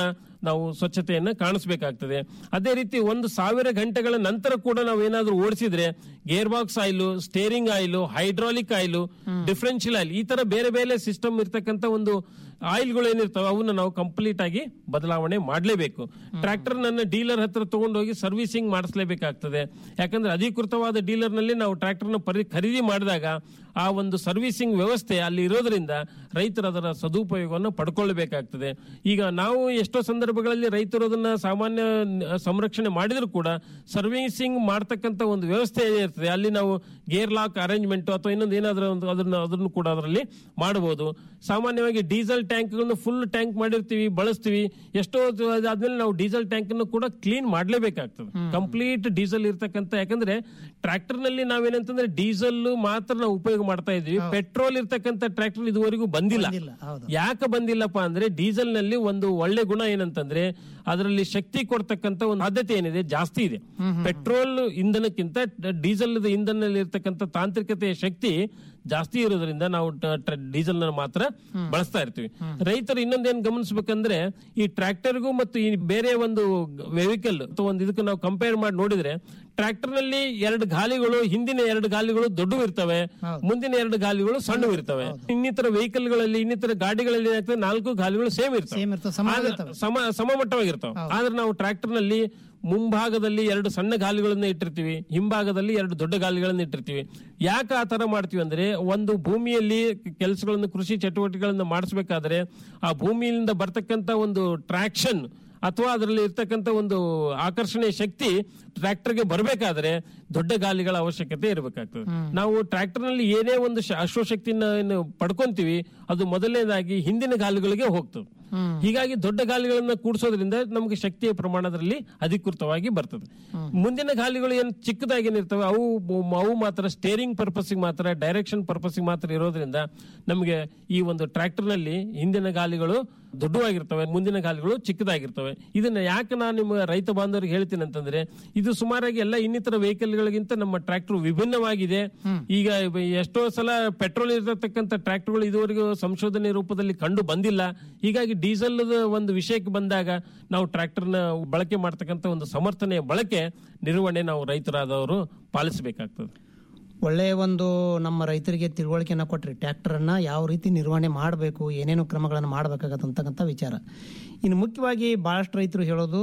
E: ನಾವು ಸ್ವಚ್ಛತೆಯನ್ನ ಕಾಣಿಸ್ಬೇಕಾಗ್ತದೆ ಅದೇ ರೀತಿ ಒಂದು ಸಾವಿರ ಗಂಟೆಗಳ ನಂತರ ಕೂಡ ನಾವು ಏನಾದ್ರೂ ಓಡಿಸಿದ್ರೆ gear box oil steering oil hydraulic oil differential oil ಈ ತರ ಬೇರೆ ಬೇರೆ ಸಿಸ್ಟಮ್ ಇರ್ತಕ್ಕಂಥ ಒಂದು ಆಯಿಲ್ಗಳು ಏನಿರ್ತಾವೆ ಅವನ್ನ ನಾವು ಕಂಪ್ಲೀಟ್ ಆಗಿ ಬದಲಾವಣೆ ಮಾಡಲೇಬೇಕು ಟ್ರ್ಯಾಕ್ಟರ್ ನನ್ನ ಡೀಲರ್ ಹತ್ರ ತಗೊಂಡೋಗಿ ಸರ್ವಿಸಿಂಗ್ ಮಾಡಿಸ್ಲೇಬೇಕಾಗ್ತದೆ ಯಾಕಂದ್ರೆ ಅಧಿಕೃತವಾದ ಡೀಲರ್ ನಲ್ಲಿ ನಾವು ಟ್ರ್ಯಾಕ್ಟರ್ ನ ಪರಿ ಖರೀದಿ ಮಾಡಿದಾಗ ಆ ಒಂದು ಸರ್ವಿಸಿಂಗ್ ವ್ಯವಸ್ಥೆ ಅಲ್ಲಿ ಇರೋದ್ರಿಂದ ರೈತರು ಅದರ ಸದುಪಯೋಗವನ್ನು ಪಡ್ಕೊಳ್ಬೇಕಾಗ್ತದೆ ಈಗ ನಾವು ಎಷ್ಟೋ ಸಂದರ್ಭಗಳಲ್ಲಿ ರೈತರು ಅದನ್ನ ಸಾಮಾನ್ಯ ನ- ಸಂರಕ್ಷಣೆ ಮಾಡಿದ್ರು ಕೂಡ ಸರ್ವಿಸಿಂಗ್ ಮಾಡ್ತಕ್ಕಂಥ ಒಂದು ವ್ಯವಸ್ಥೆ ಇರ್ತದೆ ಅಲ್ಲಿ ನಾವು ಗೇರ್ ಲಾಕ್ ಅರೇಂಜ್ಮೆಂಟ್ ಅಥವಾ ಇನ್ನೊಂದು ಏನಾದ್ರೂ ಒಂದು ಅದನ್ನ ಅದನ್ನು ಕೂಡ ಅದರಲ್ಲಿ ಮಾಡಬಹುದು ಸಾಮಾನ್ಯವಾಗಿ ಡೀಸೆಲ್ ಟ್ಯಾಂಕ್ಗಳನ್ನು ಫುಲ್ ಟ್ಯಾಂಕ್ ಮಾಡಿರ್ತೀವಿ ಬಳಸ್ತೀವಿ ಎಷ್ಟೋ ಹೊತ್ತು ಅದಾದ್ಮೇಲೆ ನಾವು ಡೀಸೆಲ್ ಟ್ಯಾಂಕ್ ಅನ್ನು ಕೂಡ ಕ್ಲೀನ್ ಮಾಡ್ಲೇಬೇಕಾಗ್ತದೆ ಕಂಪ್ಲೀಟ್ ಡೀಸೆಲ್ ಇರ್ತಕ್ಕಂಥ ಯಾಕಂದ್ರೆ ಟ್ರ್ಯಾಕ್ಟರ್ ನಲ್ಲಿ ನಾವೇನಂತಂದ್ರೆ ಡೀಸೆಲ್ ಮಾತ್ರ ನಾವು ಉಪಯೋಗ ಮಾಡ್ತಾ ಇದ್ವಿ ಪೆಟ್ರೋಲ್ ಇರ್ತಕ್ಕಂಥ ಟ್ರ್ಯಾಕ್ಟರ್ ಇದುವರೆಗೂ ಬಂದಿಲ್ಲ
F: ಇಲ್ಲ ಹೌದು
E: ಯಾಕೆ ಬಂದಿಲ್ಲಪ್ಪ ಅಂದ್ರೆ ಡೀಸೆಲ್ ನಲ್ಲಿ ಒಂದು ಒಳ್ಳೆ ಗುಣ ಏನಂತಂದ್ರೆ ಅದರಲ್ಲಿ ಶಕ್ತಿ ಕೊಡ್ತಕ್ಕಂತ ಒಂದು ಆದ್ಯತೆ ಏನಿದೆ ಜಾಸ್ತಿ ಇದೆ ಪೆಟ್ರೋಲ್ ಇಂಧನಕ್ಕಿಂತ ಡೀಸೆಲ್ ಇಂಧನದಲ್ಲಿ ಇರ್ತಕ್ಕಂಥ ತಾಂತ್ರಿಕತೆಯ ಶಕ್ತಿ ಜಾಸ್ತಿ ಇರೋದ್ರಿಂದ ನಾವು ಡೀಸೆಲ್ ಮಾತ್ರ ಬಳಸ್ತಾ ಇರ್ತೀವಿ ರೈತರು ಇನ್ನೊಂದೇನ್ ಗಮನಿಸಬೇಕಂದ್ರೆ ಈ ಟ್ರ್ಯಾಕ್ಟರ್ಗೂ ಮತ್ತು ಈ ಬೇರೆ ಒಂದು ವೆಹಿಕಲ್ ಅಥವಾ ಒಂದು ಇದಕ್ಕೆ ನಾವು ಕಂಪೇರ್ ಮಾಡಿ ನೋಡಿದ್ರೆ ಟ್ರ್ಯಾಕ್ಟರ್ ನಲ್ಲಿ ಎರಡು ಗಾಲಿಗಳು ಹಿಂದಿನ ಎರಡು ಗಾಲಿಗಳು ದೊಡ್ಡವು ಇರ್ತವೆ ಮುಂದಿನ ಎರಡು ಗಾಲಿಗಳು ಸಣ್ಣವು ಇರ್ತವೆ ಇನ್ನಿತರ ವೆಹಿಕಲ್ ಗಳಲ್ಲಿ ಇನ್ನಿತರ ಗಾಡಿಗಳಲ್ಲಿ ಏನಾಗ್ತದೆ ನಾಲ್ಕು ಗಾಲಿಗಳು ಸೇಮ್ ಇರ್ತವೆ
F: ಸೇಮ್ ಇರ್ತವೆ ಸಮ
E: ಆದ್ರೆ ಸಮ ಸಮಮಟ್ಟವಾಗಿರ್ತಾವ ಆದ್ರೆ ನಾವು ಟ್ರ್ಯಾಕ್ಟರ್ ನಲ್ಲಿ ಮುಂಭಾಗದಲ್ಲಿ ಎರಡು ಸಣ್ಣ ಗಾಲಿಗಳನ್ನ ಇಟ್ಟಿರ್ತೀವಿ ಹಿಂಭಾಗದಲ್ಲಿ ಎರಡು ದೊಡ್ಡ ಗಾಲಿಗಳನ್ನ ಇಟ್ಟಿರ್ತೀವಿ ಯಾಕೆ ಆ ತರ ಮಾಡ್ತೀವಿ ಅಂದ್ರೆ ಒಂದು ಭೂಮಿಯಲ್ಲಿ ಕೆಲಸಗಳನ್ನು ಕೃಷಿ ಚಟುವಟಿಕೆಗಳನ್ನ ಮಾಡಿಸ್ಬೇಕಾದ್ರೆ ಆ ಭೂಮಿಯಿಂದ ಬರ್ತಕ್ಕಂತ ಒಂದು ಟ್ರಾಕ್ಷನ್ ಅಥವಾ ಅದರಲ್ಲಿ ಇರ್ತಕ್ಕಂಥ ಒಂದು ಆಕರ್ಷಣೆಯ ಶಕ್ತಿ ಟ್ರ್ಯಾಕ್ಟರ್ಗೆ ಬರಬೇಕಾದ್ರೆ ದೊಡ್ಡ ಗಾಲಿಗಳ ಅವಶ್ಯಕತೆ ಇರಬೇಕಾಗ್ತದೆ ನಾವು ಟ್ರ್ಯಾಕ್ಟರ್ ನಲ್ಲಿ ಏನೇ ಒಂದು ಶ- ಅಶ್ವಶಕ್ತಿನ ಏನು ಪಡ್ಕೊಂತೀವಿ ಅದು ಮೊದಲನೇದಾಗಿ ಹಿಂದಿನ ಗಾಲಿಗಳಿಗೆ ಹೋಗ್ತದೆ ಹೀಗಾಗಿ ದೊಡ್ಡ ಗಾಲಿಗಳನ್ನ ಕೂಡಿಸೋದ್ರಿಂದ ನಮಗೆ ಶಕ್ತಿಯ ಪ್ರಮಾಣದಲ್ಲಿ ಅಧಿಕೃತವಾಗಿ ಬರ್ತದೆ ಮುಂದಿನ ಗಾಲಿಗಳು ಏನು ಚಿಕ್ಕದಾಗಿ ಏನಿರ್ತವೆ ಅವು ಅವು ಮಾತ್ರ ಸ್ಟೇರಿಂಗ್ ಪರ್ಪಸ್ಗೆ ಮಾತ್ರ ಡೈರೆಕ್ಷನ್ ಪರ್ಪಸ್ಗೆ ಮಾತ್ರ ಇರೋದ್ರಿಂದ ನಮಗೆ ಈ ಒಂದು ಟ್ರ್ಯಾಕ್ಟರ್ ನಲ್ಲಿ ಹಿಂದಿನ ಗಾಲಿಗಳು ದೊಡ್ಡವಾಗಿರ್ತವೆ ಮುಂದಿನ ಗಾಲಿಗಳು ಚಿಕ್ಕದಾಗಿರ್ತವೆ ಇದನ್ನ ಯಾಕೆ ನಾನು ನಿಮ್ಮ ರೈತ ಬಾಂಧವರಿಗೆ ಹೇಳ್ತೀನಿ ಅಂತಂದ್ರೆ ಇದು ಸುಮಾರಾಗಿ ಎಲ್ಲ ಇನ್ನಿತರ ವೆಹಿಕಲ್ ಗಳಿಗಿಂತ ನಮ್ಮ ಟ್ರ್ಯಾಕ್ಟರ್ ವಿಭಿನ್ನವಾಗಿದೆ ಈಗ ಎಷ್ಟೋ ಸಲ ಪೆಟ್ರೋಲ್ ಇರತಕ್ಕಂಥ ಟ್ರ್ಯಾಕ್ಟರ್ಗಳು ಇದುವರೆಗೂ ಸಂಶೋಧನೆ ರೂಪದಲ್ಲಿ ಕಂಡು ಬಂದಿಲ್ಲ ಹೀಗಾಗಿ ಡೀಸೆಲ್ ಒಂದು ವಿಷಯಕ್ಕೆ ಬಂದಾಗ ನಾವು ಟ್ರ್ಯಾಕ್ಟರ್ನ ಬಳಕೆ ಮಾಡ್ತಕ್ಕಂಥ ಒಂದು ಸಮರ್ಥನೆಯ ಬಳಕೆ ನಿರ್ವಹಣೆ ನಾವು ರೈತರಾದವರು ಪಾಲಿಸಬೇಕಾಗ್ತದೆ
F: ಒಳ್ಳೆಯ ಒಂದು ನಮ್ಮ ರೈತರಿಗೆ ತಿಳುವಳಿಕೆಯನ್ನು ಕೊಟ್ರಿ ಟ್ರ್ಯಾಕ್ಟರನ್ನ ಯಾವ ರೀತಿ ನಿರ್ವಹಣೆ ಮಾಡಬೇಕು ಏನೇನು ಕ್ರಮಗಳನ್ನು ಮಾಡಬೇಕಾಗತ್ತಂತಕ್ಕಂಥ ವಿಚಾರ ಇನ್ನು ಮುಖ್ಯವಾಗಿ ಭಾಳಷ್ಟು ರೈತರು ಹೇಳೋದು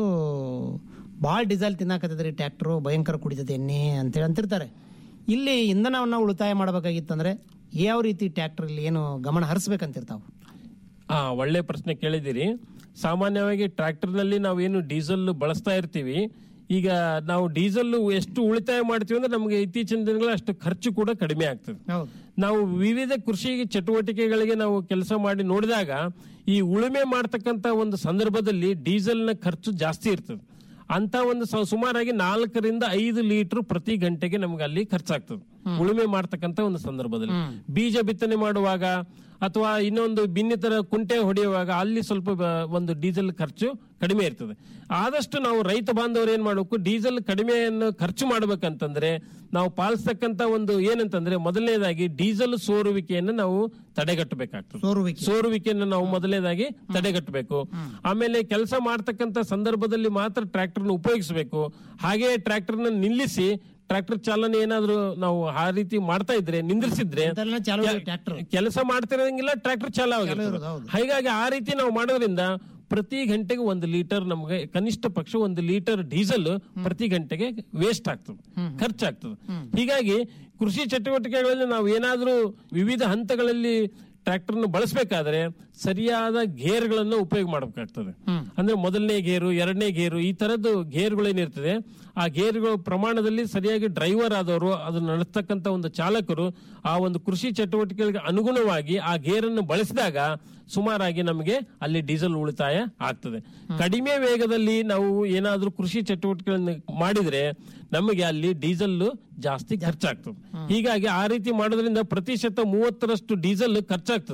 F: ಭಾಳ ಡೀಸೆಲ್ ತಿನ್ನಾಕತ್ತದ್ರಿ ಟ್ರ್ಯಾಕ್ಟರು ಭಯಂಕರ ಕುಡಿತದೆ ಎಣ್ಣೆ ಅಂತೇಳಿ ಅಂತಿರ್ತಾರೆ ಇಲ್ಲಿ ಇಂಧನವನ್ನು ಉಳಿತಾಯ ಮಾಡಬೇಕಾಗಿತ್ತಂದ್ರೆ ಯಾವ ರೀತಿ ಟ್ರ್ಯಾಕ್ಟರ್ ಇಲ್ಲಿ ಏನು ಗಮನ ಹರಿಸ್ಬೇಕಂತಿರ್ತಾವೆ
E: ಆ ಒಳ್ಳೆ ಪ್ರಶ್ನೆ ಕೇಳಿದಿರಿ ಸಾಮಾನ್ಯವಾಗಿ ಟ್ರ್ಯಾಕ್ಟರ್ ನಲ್ಲಿ ನಾವೇನು ಡೀಸೆಲ್ ಬಳಸ್ತಾ ಇರ್ತೀವಿ ಈಗ ನಾವು ಡೀಸೆಲ್ ಎಷ್ಟು ಉಳಿತಾಯ ಮಾಡ್ತೀವಿ ಅಂದ್ರೆ ನಮಗೆ ಇತ್ತೀಚಿನ ದಿನಗಳ ಅಷ್ಟು ಖರ್ಚು ಕೂಡ ಕಡಿಮೆ ಆಗ್ತದೆ
F: ಹೌದು
E: ನಾವು ವಿವಿಧ ಕೃಷಿ ಚಟುವಟಿಕೆಗಳಿಗೆ ನಾವು ಕೆಲಸ ಮಾಡಿ ನೋಡಿದಾಗ ಈ ಉಳುಮೆ ಮಾಡ್ತಕ್ಕಂತ ಒಂದು ಸಂದರ್ಭದಲ್ಲಿ ಡೀಸೆಲ್ನ ಖರ್ಚು ಜಾಸ್ತಿ ಇರ್ತದೆ ಅಂತ ಒಂದು ಸ- ಸುಮಾರಾಗಿ ನಾಲ್ಕರಿಂದ ಐದು ಲೀಟರ್ ಪ್ರತಿ ಗಂಟೆಗೆ ನಮ್ಗೆ ಅಲ್ಲಿ ಖರ್ಚಾಗ್ತದೆ ಉಳುಮೆ ಮಾಡ್ತಕ್ಕಂತ ಒಂದು ಸಂದರ್ಭದಲ್ಲಿ ಬೀಜ ಬಿತ್ತನೆ ಮಾಡುವಾಗ ಅಥವಾ ಇನ್ನೊಂದು ಬಿನ್ನಿತರ ಕುಂಟೆ ಹೊಡೆಯುವಾಗ ಅಲ್ಲಿ ಸ್ವಲ್ಪ ಬ- ಒಂದು ಡೀಸೆಲ್ ಖರ್ಚು ಕಡಿಮೆ ಇರ್ತದೆ ಆದಷ್ಟು ನಾವು ರೈತ ಬಾಂಧವರು ಏನ್ ಮಾಡಬೇಕು ಡೀಸೆಲ್ ಕಡಿಮೆಯನ್ನು ಖರ್ಚು ಮಾಡ್ಬೇಕಂತಂದ್ರೆ ನಾವು ಪಾಲಿಸ್ತಕ್ಕಂತ ಒಂದು ಏನಂತಂದ್ರೆ ಮೊದಲನೇದಾಗಿ ಡೀಸೆಲ್ ಸೋರುವಿಕೆಯನ್ನು ನಾವು ತಡೆಗಟ್ಟಬೇಕಾಗ್ತದೆ
F: ಸೋರುವಿಕೆ
E: ಸೋರುವಿಕೆಯನ್ನು ನಾವು ಮೊದಲನೇದಾಗಿ ತಡೆಗಟ್ಟಬೇಕು ಆಮೇಲೆ ಕೆಲಸ ಮಾಡ್ತಕ್ಕಂತ ಸಂದರ್ಭದಲ್ಲಿ ಮಾತ್ರ ಟ್ರ್ಯಾಕ್ಟರ್ ಉಪಯೋಗಿಸಬೇಕು ಹಾಗೆ ಟ್ರ್ಯಾಕ್ಟರ್ ನಿಲ್ಲಿಸಿ ಟ್ರ್ಯಾಕ್ಟರ್ ಚಾಲನೆ ಏನಾದ್ರೂ ನಾವು ಆ ರೀತಿ ಮಾಡ್ತಾ ಇದ್ರೆ ನಿಂದ್ರಿಸಿದ್ರೆ
F: ಇದೆಲ್ಲ ಚಾಲು ಟ್ರ್ಯಾಕ್ಟರ್
E: ಕೆಲಸ ಮಾಡ್ತಿರೋದಂಗಿಲ್ಲ ಟ್ರ್ಯಾಕ್ಟರ್ ಚಾಲು
F: ಇರೋದು, ಹೌದು.
E: ಹೀಗಾಗಿ ಆ ರೀತಿ ನಾವು ಮಾಡೋದ್ರಿಂದ ಪ್ರತಿ ಗಂಟೆಗೆ ಒಂದು ಲೀಟರ್ ನಮಗೆ ಕನಿಷ್ಠ ಪಕ್ಷ ಒಂದು ಲೀಟರ್ ಡೀಸೆಲ್ ಪ್ರತಿ ಗಂಟೆಗೆ ವೇಸ್ಟ್ ಆಗ್ತದೆ ಖರ್ಚಾಗ್ತದೆ ಹೀಗಾಗಿ ಕೃಷಿ ಚಟುವಟಿಕೆಗಳಲ್ಲಿ ನಾವು ಏನಾದ್ರೂ ವಿವಿಧ ಹಂತಗಳಲ್ಲಿ ಟ್ರ್ಯಾಕ್ಟರ್ ಬಳಸಬೇಕಾದ್ರೆ ಸರಿಯಾದ ಗೇರ್ಗಳನ್ನು ಉಪಯೋಗ ಮಾಡಬೇಕಾಗ್ತದೆ ಅಂದ್ರೆ ಮೊದಲನೇ ಗೇರು ಎರಡನೇ ಗೇರು ಈ ತರದ್ದು ಗೇರ್ಗಳೇನಿರ್ತದೆ ಆ ಗೇರ್ಗಳ ಪ್ರಮಾಣದಲ್ಲಿ ಸರಿಯಾಗಿ ಡ್ರೈವರ್ ಆದವರು ಅದನ್ನ ನಡೆಸ್ತಕ್ಕಂತ ಒಂದು ಚಾಲಕರು ಆ ಒಂದು ಕೃಷಿ ಚಟುವಟಿಕೆಗಳಿಗೆ ಅನುಗುಣವಾಗಿ ಆ ಗೇರನ್ನು ಬಳಸಿದಾಗ ಸುಮಾರಾಗಿ ನಮಗೆ ಅಲ್ಲಿ ಡೀಸೆಲ್ ಉಳಿತಾಯ ಆಗ್ತದೆ ಕಡಿಮೆ ವೇಗದಲ್ಲಿ ನಾವು ಏನಾದ್ರೂ ಕೃಷಿ ಚಟುವಟಿಕೆಗಳನ್ನು ಮಾಡಿದ್ರೆ ನಮಗೆ ಅಲ್ಲಿ ಡೀಸೆಲ್ ಜಾಸ್ತಿ ಖರ್ಚಾಗ್ತದೆ ಹೀಗಾಗಿ ಆ ರೀತಿ ಮಾಡೋದ್ರಿಂದ ಪ್ರತಿಶತ ಮೂವತ್ತರಷ್ಟು ಡೀಸೆಲ್ ಖರ್ಚಾಗ್ತದೆ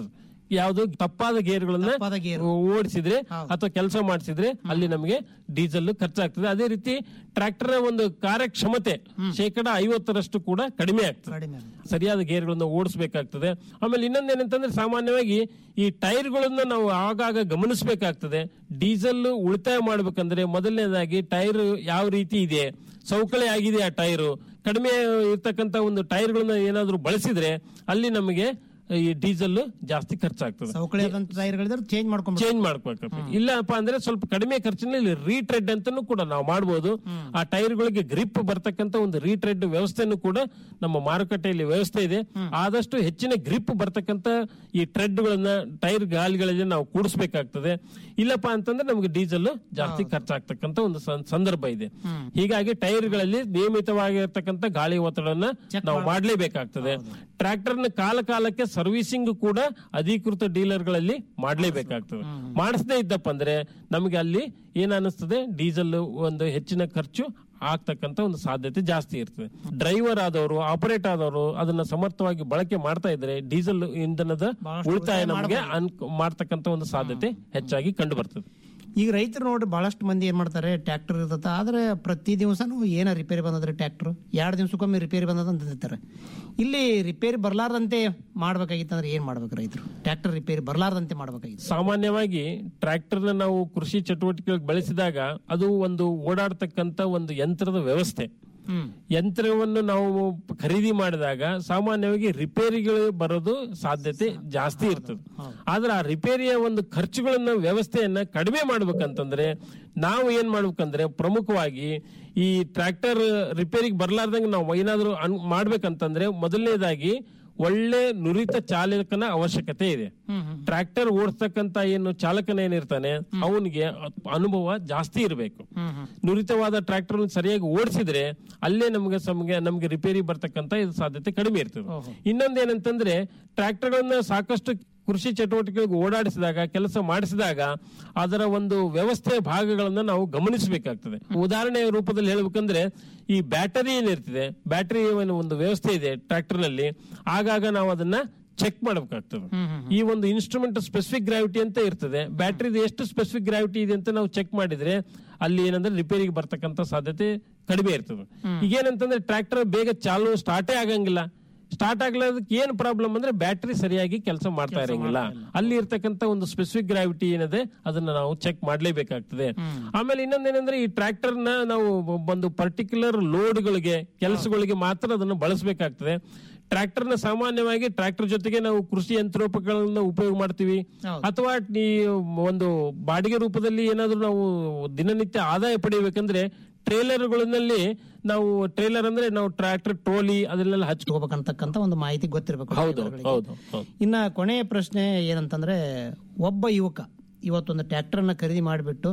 E: ಯಾವ್ದು ತಪ್ಪಾದ ಗೇರ್ಗಳನ್ನ
F: ತಪ್ಪಾದ ಗೇರು.
E: ಓಡಿಸಿದ್ರೆ ಅಥವಾ ಕೆಲಸ ಮಾಡಿಸಿದ್ರೆ ಅಲ್ಲಿ ನಮಗೆ ಡೀಸೆಲ್ ಖರ್ಚಾಗ್ತದೆ ಅದೇ ರೀತಿ ಟ್ರಾಕ್ಟರ್ ಒಂದು ಕಾರ್ಯಕ್ಷಮತೆ ಶೇಕಡ ಐವತ್ತರಷ್ಟು ಕೂಡ ಕಡಿಮೆ ಆಗ್ತದೆ
F: ಕಡಿಮೆ ಆಗುತ್ತೆ.
E: ಸರಿಯಾದ ಗೇರ್ಗಳನ್ನ ಓಡಿಸಬೇಕಾಗ್ತದೆ ಆಮೇಲೆ ಇನ್ನೊಂದೇನಂತಂದ್ರೆ ಸಾಮಾನ್ಯವಾಗಿ ಈ ಟೈರ್ಗಳನ್ನ ನಾವು ಆಗಾಗ ಗಮನಿಸಬೇಕಾಗ್ತದೆ ಡೀಸೆಲ್ ಉಳಿತಾಯ ಮಾಡ್ಬೇಕಂದ್ರೆ ಮೊದಲನೇದಾಗಿ ಟೈರ್ ಯಾವ ರೀತಿ ಇದೆ ಸೌಕಳಿ ಆಗಿದೆ ಆ ಟೈರು ಕಡಿಮೆ ಇರ್ತಕ್ಕಂತ ಒಂದು ಟೈರ್ಗಳನ್ನ ಏನಾದ್ರೂ ಬಳಸಿದ್ರೆ ಅಲ್ಲಿ ನಮಗೆ ಈ ಡೀಸೆಲ್ ಜಾಸ್ತಿ ಖರ್ಚಾಗ್ತದೆ
F: ಸೌಕಳಿ ಆದಂತ ಟೈರ್ಗಳಿದ್ರೆ ಚೇಂಜ್ ಮಾಡ್ಕೊಂಡು
E: ಚೇಂಜ್ ಮಾಡ್ಕೋಬೇಕು ಇಲ್ಲಪ್ಪ ಅಂದ್ರೆ ಸ್ವಲ್ಪ ಕಡಿಮೆ ಖರ್ಚಿನಲ್ಲಿ ರೀಟ್ರೆಡ್ ಅಂತಾನು ಕೂಡ ನಾವು ಮಾಡಬಹುದು ಆ ಟೈರ್ಗಳಿಗೆ ಗ್ರಿಪ್ ಬರ್ತಕ್ಕಂತ ಒಂದು ರೀಟ್ರೆಡ್ ವ್ಯವಸ್ಥೆನೂ ಕೂಡ ನಮ್ಮ ಮಾರುಕಟ್ಟೆಯಲ್ಲಿ ವ್ಯವಸ್ಥೆ ಇದೆ ಆದಷ್ಟು ಹೆಚ್ಚಿನ ಗ್ರಿಪ್ ಬರ್ತಕ್ಕಂತ ಈ ಟ್ರೆಡ್ ಗಳನ್ನ ಟೈರ್ ಗಾಲಿಗಳಲ್ಲಿ ನಾವು ಕೂಡಿಸ್ಬೇಕಾಗ್ತದೆ ಇಲ್ಲಪ್ಪ ಅಂತಂದ್ರೆ ನಮಗೆ ಡೀಸೆಲ್ ಜಾಸ್ತಿ ಖರ್ಚಾಗ್ತಕ್ಕಂತ ಒಂದು ಸಂ- ಸಂದರ್ಭ ಇದೆ ಹೀಗಾಗಿ ಟೈರ್ಗಳಲ್ಲಿ ನಿಯಮಿತವಾಗಿರ್ತಕ್ಕಂಥ ಗಾಳಿ ಒತ್ತಡವನ್ನ ನಾವು ಮಾಡಲೇಬೇಕಾಗ್ತದೆ ಟ್ರ್ಯಾಕ್ಟರ್ನ ಕಾಲ ಕಾಲಕ್ಕೆ ಸರ್ವಿಸಿಂಗ್ ಕೂಡ ಅಧಿಕೃತ ಡೀಲರ್ಗಳಲ್ಲಿ ಮಾಡಲೇಬೇಕಾಗ್ತದೆ ಮಾಡಿಸದೇ ಇದ್ದಪ್ಪ ಅಂದ್ರೆ ನಮಗೆ ಅಲ್ಲಿ ಏನ್ ಅನಿಸ್ತದೆ ಡೀಸೆಲ್ ಒಂದು ಹೆಚ್ಚಿನ ಖರ್ಚು ಆಗ್ತಕ್ಕಂತ ಒಂದು ಸಾಧ್ಯತೆ ಜಾಸ್ತಿ ಇರ್ತದೆ ಡ್ರೈವರ್ ಆದವರು ಆಪರೇಟ್ ಆದವರು ಅದನ್ನ ಸಮರ್ಥವಾಗಿ ಬಳಕೆ ಮಾಡ್ತಾ ಇದ್ರೆ ಡೀಸೆಲ್ ಇಂಧನದ
F: ಬಹಳಷ್ಟು
E: ಉಳಿತಾಯ
F: ಉಳಿತಾಯ
E: ನಮಗೆ ಮಾಡ್ತಕ್ಕಂತ ಒಂದು ಸಾಧ್ಯತೆ ಹೆಚ್ಚಾಗಿ ಕಂಡು ಬರ್ತದೆ
F: ಈಗ ರೈತರು ನೋಡಿ ಬಹಳಷ್ಟು ಮಂದಿ ಏನ್ ಮಾಡ್ತಾರೆ ಟ್ರ್ಯಾಕ್ಟರ್ ಇರ್ತದ ಆದ್ರೆ ಪ್ರತಿ ದಿವಸನೂ ಏನ ರಿಪೇರಿ ಬಂದದ್ರಿ ಟ್ರ್ಯಾಕ್ಟರ್ ಎರಡು ದಿವಸಕ್ಕೊಮ್ಮೆ ರಿಪೇರಿ ಬಂದದ ಅಂತ ಅಂದಿರ್ತಾರೆ ಇಲ್ಲಿ ರಿಪೇರಿ ಬರ್ಲಾರ್ದಂತೆ ಮಾಡ್ಬೇಕಾಗಿತ್ತು ಅಂದ್ರೆ ಏನ್ ಮಾಡ್ಬೇಕು ರೈತರು ಟ್ರ್ಯಾಕ್ಟರ್ ರಿಪೇರಿ ಬರ್ಲಾರ್ದಂತೆ ಮಾಡ್ಬೇಕಾಗಿತ್ತು
E: ಸಾಮಾನ್ಯವಾಗಿ ಟ್ರ್ಯಾಕ್ಟರ್ ನ ನಾವು ಕೃಷಿ ಚಟುವಟಿಕೆಗಳಿಗೆ ಬಳಸಿದಾಗ ಅದು ಒಂದು ಓಡಾಡ್ತಕ್ಕಂತ ಒಂದು ಯಂತ್ರದ ವ್ಯವಸ್ಥೆ
F: ಹ್ಮ್
E: ಯಂತ್ರವನ್ನು ನಾವು ಖರೀದಿ ಮಾಡಿದಾಗ ಸಾಮಾನ್ಯವಾಗಿ ರಿಪೇರಿಗಳು ಬರೋದು ಸಾಧ್ಯತೆ ಜಾಸ್ತಿ ಇರ್ತದೆ ಆದ್ರೆ ಆ ರಿಪೇರಿಯ ಒಂದು ಖರ್ಚುಗಳನ್ನ ವ್ಯವಸ್ಥೆಯನ್ನ ಕಡಿಮೆ ಮಾಡ್ಬೇಕಂತಂದ್ರೆ ನಾವು ಏನ್ ಮಾಡ್ಬೇಕಂದ್ರೆ ಪ್ರಮುಖವಾಗಿ ಈ ಟ್ರ್ಯಾಕ್ಟರ್ ರಿಪೇರಿಗೆ ಬರ್ಲಾರ್ದಂಗೆ ನಾವು ಏನಾದ್ರೂ ಅನ್- ಮಾಡ್ಬೇಕಂತಂದ್ರೆ ಮೊದಲನೇದಾಗಿ ಒಳ್ಳೆ ನುರಿತ ಚಾಲಕನ ಅವಶ್ಯಕತೆ ಇದೆ ಟ್ರ್ಯಾಕ್ಟರ್ ಓಡಿಸ್ತಕ್ಕಂತ ಏನು ಚಾಲಕನ ಏನಿರ್ತಾನೆ ಅವನಿಗೆ ಅನುಭವ ಜಾಸ್ತಿ ಇರಬೇಕು ನುರಿತವಾದ ಟ್ರ್ಯಾಕ್ಟರ್ ಸರಿಯಾಗಿ ಓಡಿಸಿದ್ರೆ ಅಲ್ಲೇ ನಮಗೆ ಸಮಗೆ ನಮಗೆ ರಿಪೇರಿ ಬರ್ತಕ್ಕಂತ ಇದು ಸಾಧ್ಯತೆ ಕಡಿಮೆ ಇರ್ತದೆ ಇನ್ನೊಂದೇನಂತಂದ್ರೆ ಟ್ರ್ಯಾಕ್ಟರ್ಗಳನ್ನ ಸಾಕಷ್ಟು ಕೃಷಿ ಚಟುವಟಿಕೆಗಳಿಗೆ ಓಡಾಡಿಸಿದಾಗ ಕೆಲಸ ಮಾಡಿಸಿದಾಗ ಅದರ ಒಂದು ವ್ಯವಸ್ಥೆಯ ಭಾಗಗಳನ್ನ ನಾವು ಗಮನಿಸಬೇಕಾಗ್ತದೆ ಉದಾಹರಣೆಯ ರೂಪದಲ್ಲಿ ಹೇಳ್ಬೇಕಂದ್ರೆ ಈ ಬ್ಯಾಟರಿ ಏನಿರ್ತದೆ ಬ್ಯಾಟರಿ ಒಂದು ವ್ಯವಸ್ಥೆ ಇದೆ ಟ್ರ್ಯಾಕ್ಟರ್ ನಲ್ಲಿ ಆಗಾಗ ನಾವು ಅದನ್ನ ಚೆಕ್ ಮಾಡಬೇಕಾಗ್ತದೆ ಈ ಒಂದು ಇನ್ಸ್ಟ್ರೂಮೆಂಟ್ ಸ್ಪೆಸಿಫಿಕ್ ಗ್ರಾವಿಟಿ ಅಂತ ಇರ್ತದೆ ಬ್ಯಾಟ್ರಿದ ಎಷ್ಟು ಸ್ಪೆಸಿಫಿಕ್ ಗ್ರಾವಿಟಿ ಇದೆ ಅಂತ ನಾವು ಚೆಕ್ ಮಾಡಿದ್ರೆ ಅಲ್ಲಿ ಏನಂದ್ರೆ ರಿಪೇರಿಗೆ ಬರ್ತಕ್ಕಂತ ಸಾಧ್ಯತೆ ಕಡಿಮೆ ಇರ್ತದೆ ಈಗೇನಂತಂದ್ರೆ ಟ್ರ್ಯಾಕ್ಟರ್ ಬೇಗ ಚಾಲು ಸ್ಟಾರ್ಟೇ ಆಗಂಗಿಲ್ಲ ಸ್ಟಾರ್ಟ್ ಆಗ್ಲಾರ್ದಕ್ಕೆ ಏನ್ ಪ್ರಾಬ್ಲಮ್ ಅಂದ್ರೆ ಬ್ಯಾಟ್ರಿ ಸರಿಯಾಗಿ ಕೆಲಸ ಮಾಡ್ತಾ ಇರಂಗಿಲ್ಲ ಅಲ್ಲಿ ಇರ್ತಕ್ಕಂತ ಒಂದು ಸ್ಪೆಸಿಫಿಕ್ ಗ್ರಾವಿಟಿ ಏನಿದೆ ಅದನ್ನ ನಾವು ಚೆಕ್ ಮಾಡ್ಲೇಬೇಕಾಗ್ತದೆ ಆಮೇಲೆ ಇನ್ನೊಂದೇನಂದ್ರೆ ಈ ಟ್ರ್ಯಾಕ್ಟರ್ ನ ನಾವು ಒಂದು ಪರ್ಟಿಕ್ಯುಲರ್ ಲೋಡ್ಗಳಿಗೆ ಕೆಲಸಗಳಿಗೆ ಮಾತ್ರ ಅದನ್ನು ಬಳಸಬೇಕಾಗ್ತದೆ ಟ್ರ್ಯಾಕ್ಟರ್ ನ ಸಾಮಾನ್ಯವಾಗಿ ಟ್ರ್ಯಾಕ್ಟರ್ ಜೊತೆಗೆ ನಾವು ಕೃಷಿ ಯಂತ್ರೋಪಕರಣಗಳನ್ನ ಉಪಯೋಗ ಮಾಡ್ತೀವಿ ಅಥವಾ ಈ ಒಂದು ಬಾಡಿಗೆ ರೂಪದಲ್ಲಿ ಏನಾದ್ರೂ ನಾವು ದಿನನಿತ್ಯ ಆದಾಯ ಪಡಿಬೇಕಂದ್ರೆ ಟ್ರೇಲರ್ಗಳಲ್ಲಿ ನಾವು ಟ್ರೇಲರ್ ಅಂದ್ರೆ ನಾವು ಟ್ರ್ಯಾಕ್ಟರ್ ಟ್ರೋಲಿ ಅದನ್ನೆಲ್ಲ ಹಚ್ಚ
F: ಹೋಗ್ಬೇಕಂತಕ್ಕಂತ ಒಂದು ಮಾಹಿತಿ ಗೊತ್ತಿರಬೇಕು
E: ಹೌದು ಹೌದು ಹೌದು
F: ಇನ್ನ ಕೊನೆಯ ಪ್ರಶ್ನೆ ಏನಂತಂದ್ರೆ ಒಬ್ಬ ಯುವಕ ಇವತ್ತೊಂದು ಟ್ರ್ಯಾಕ್ಟರ್ನ ಖರೀದಿ ಮಾಡಿಬಿಟ್ಟು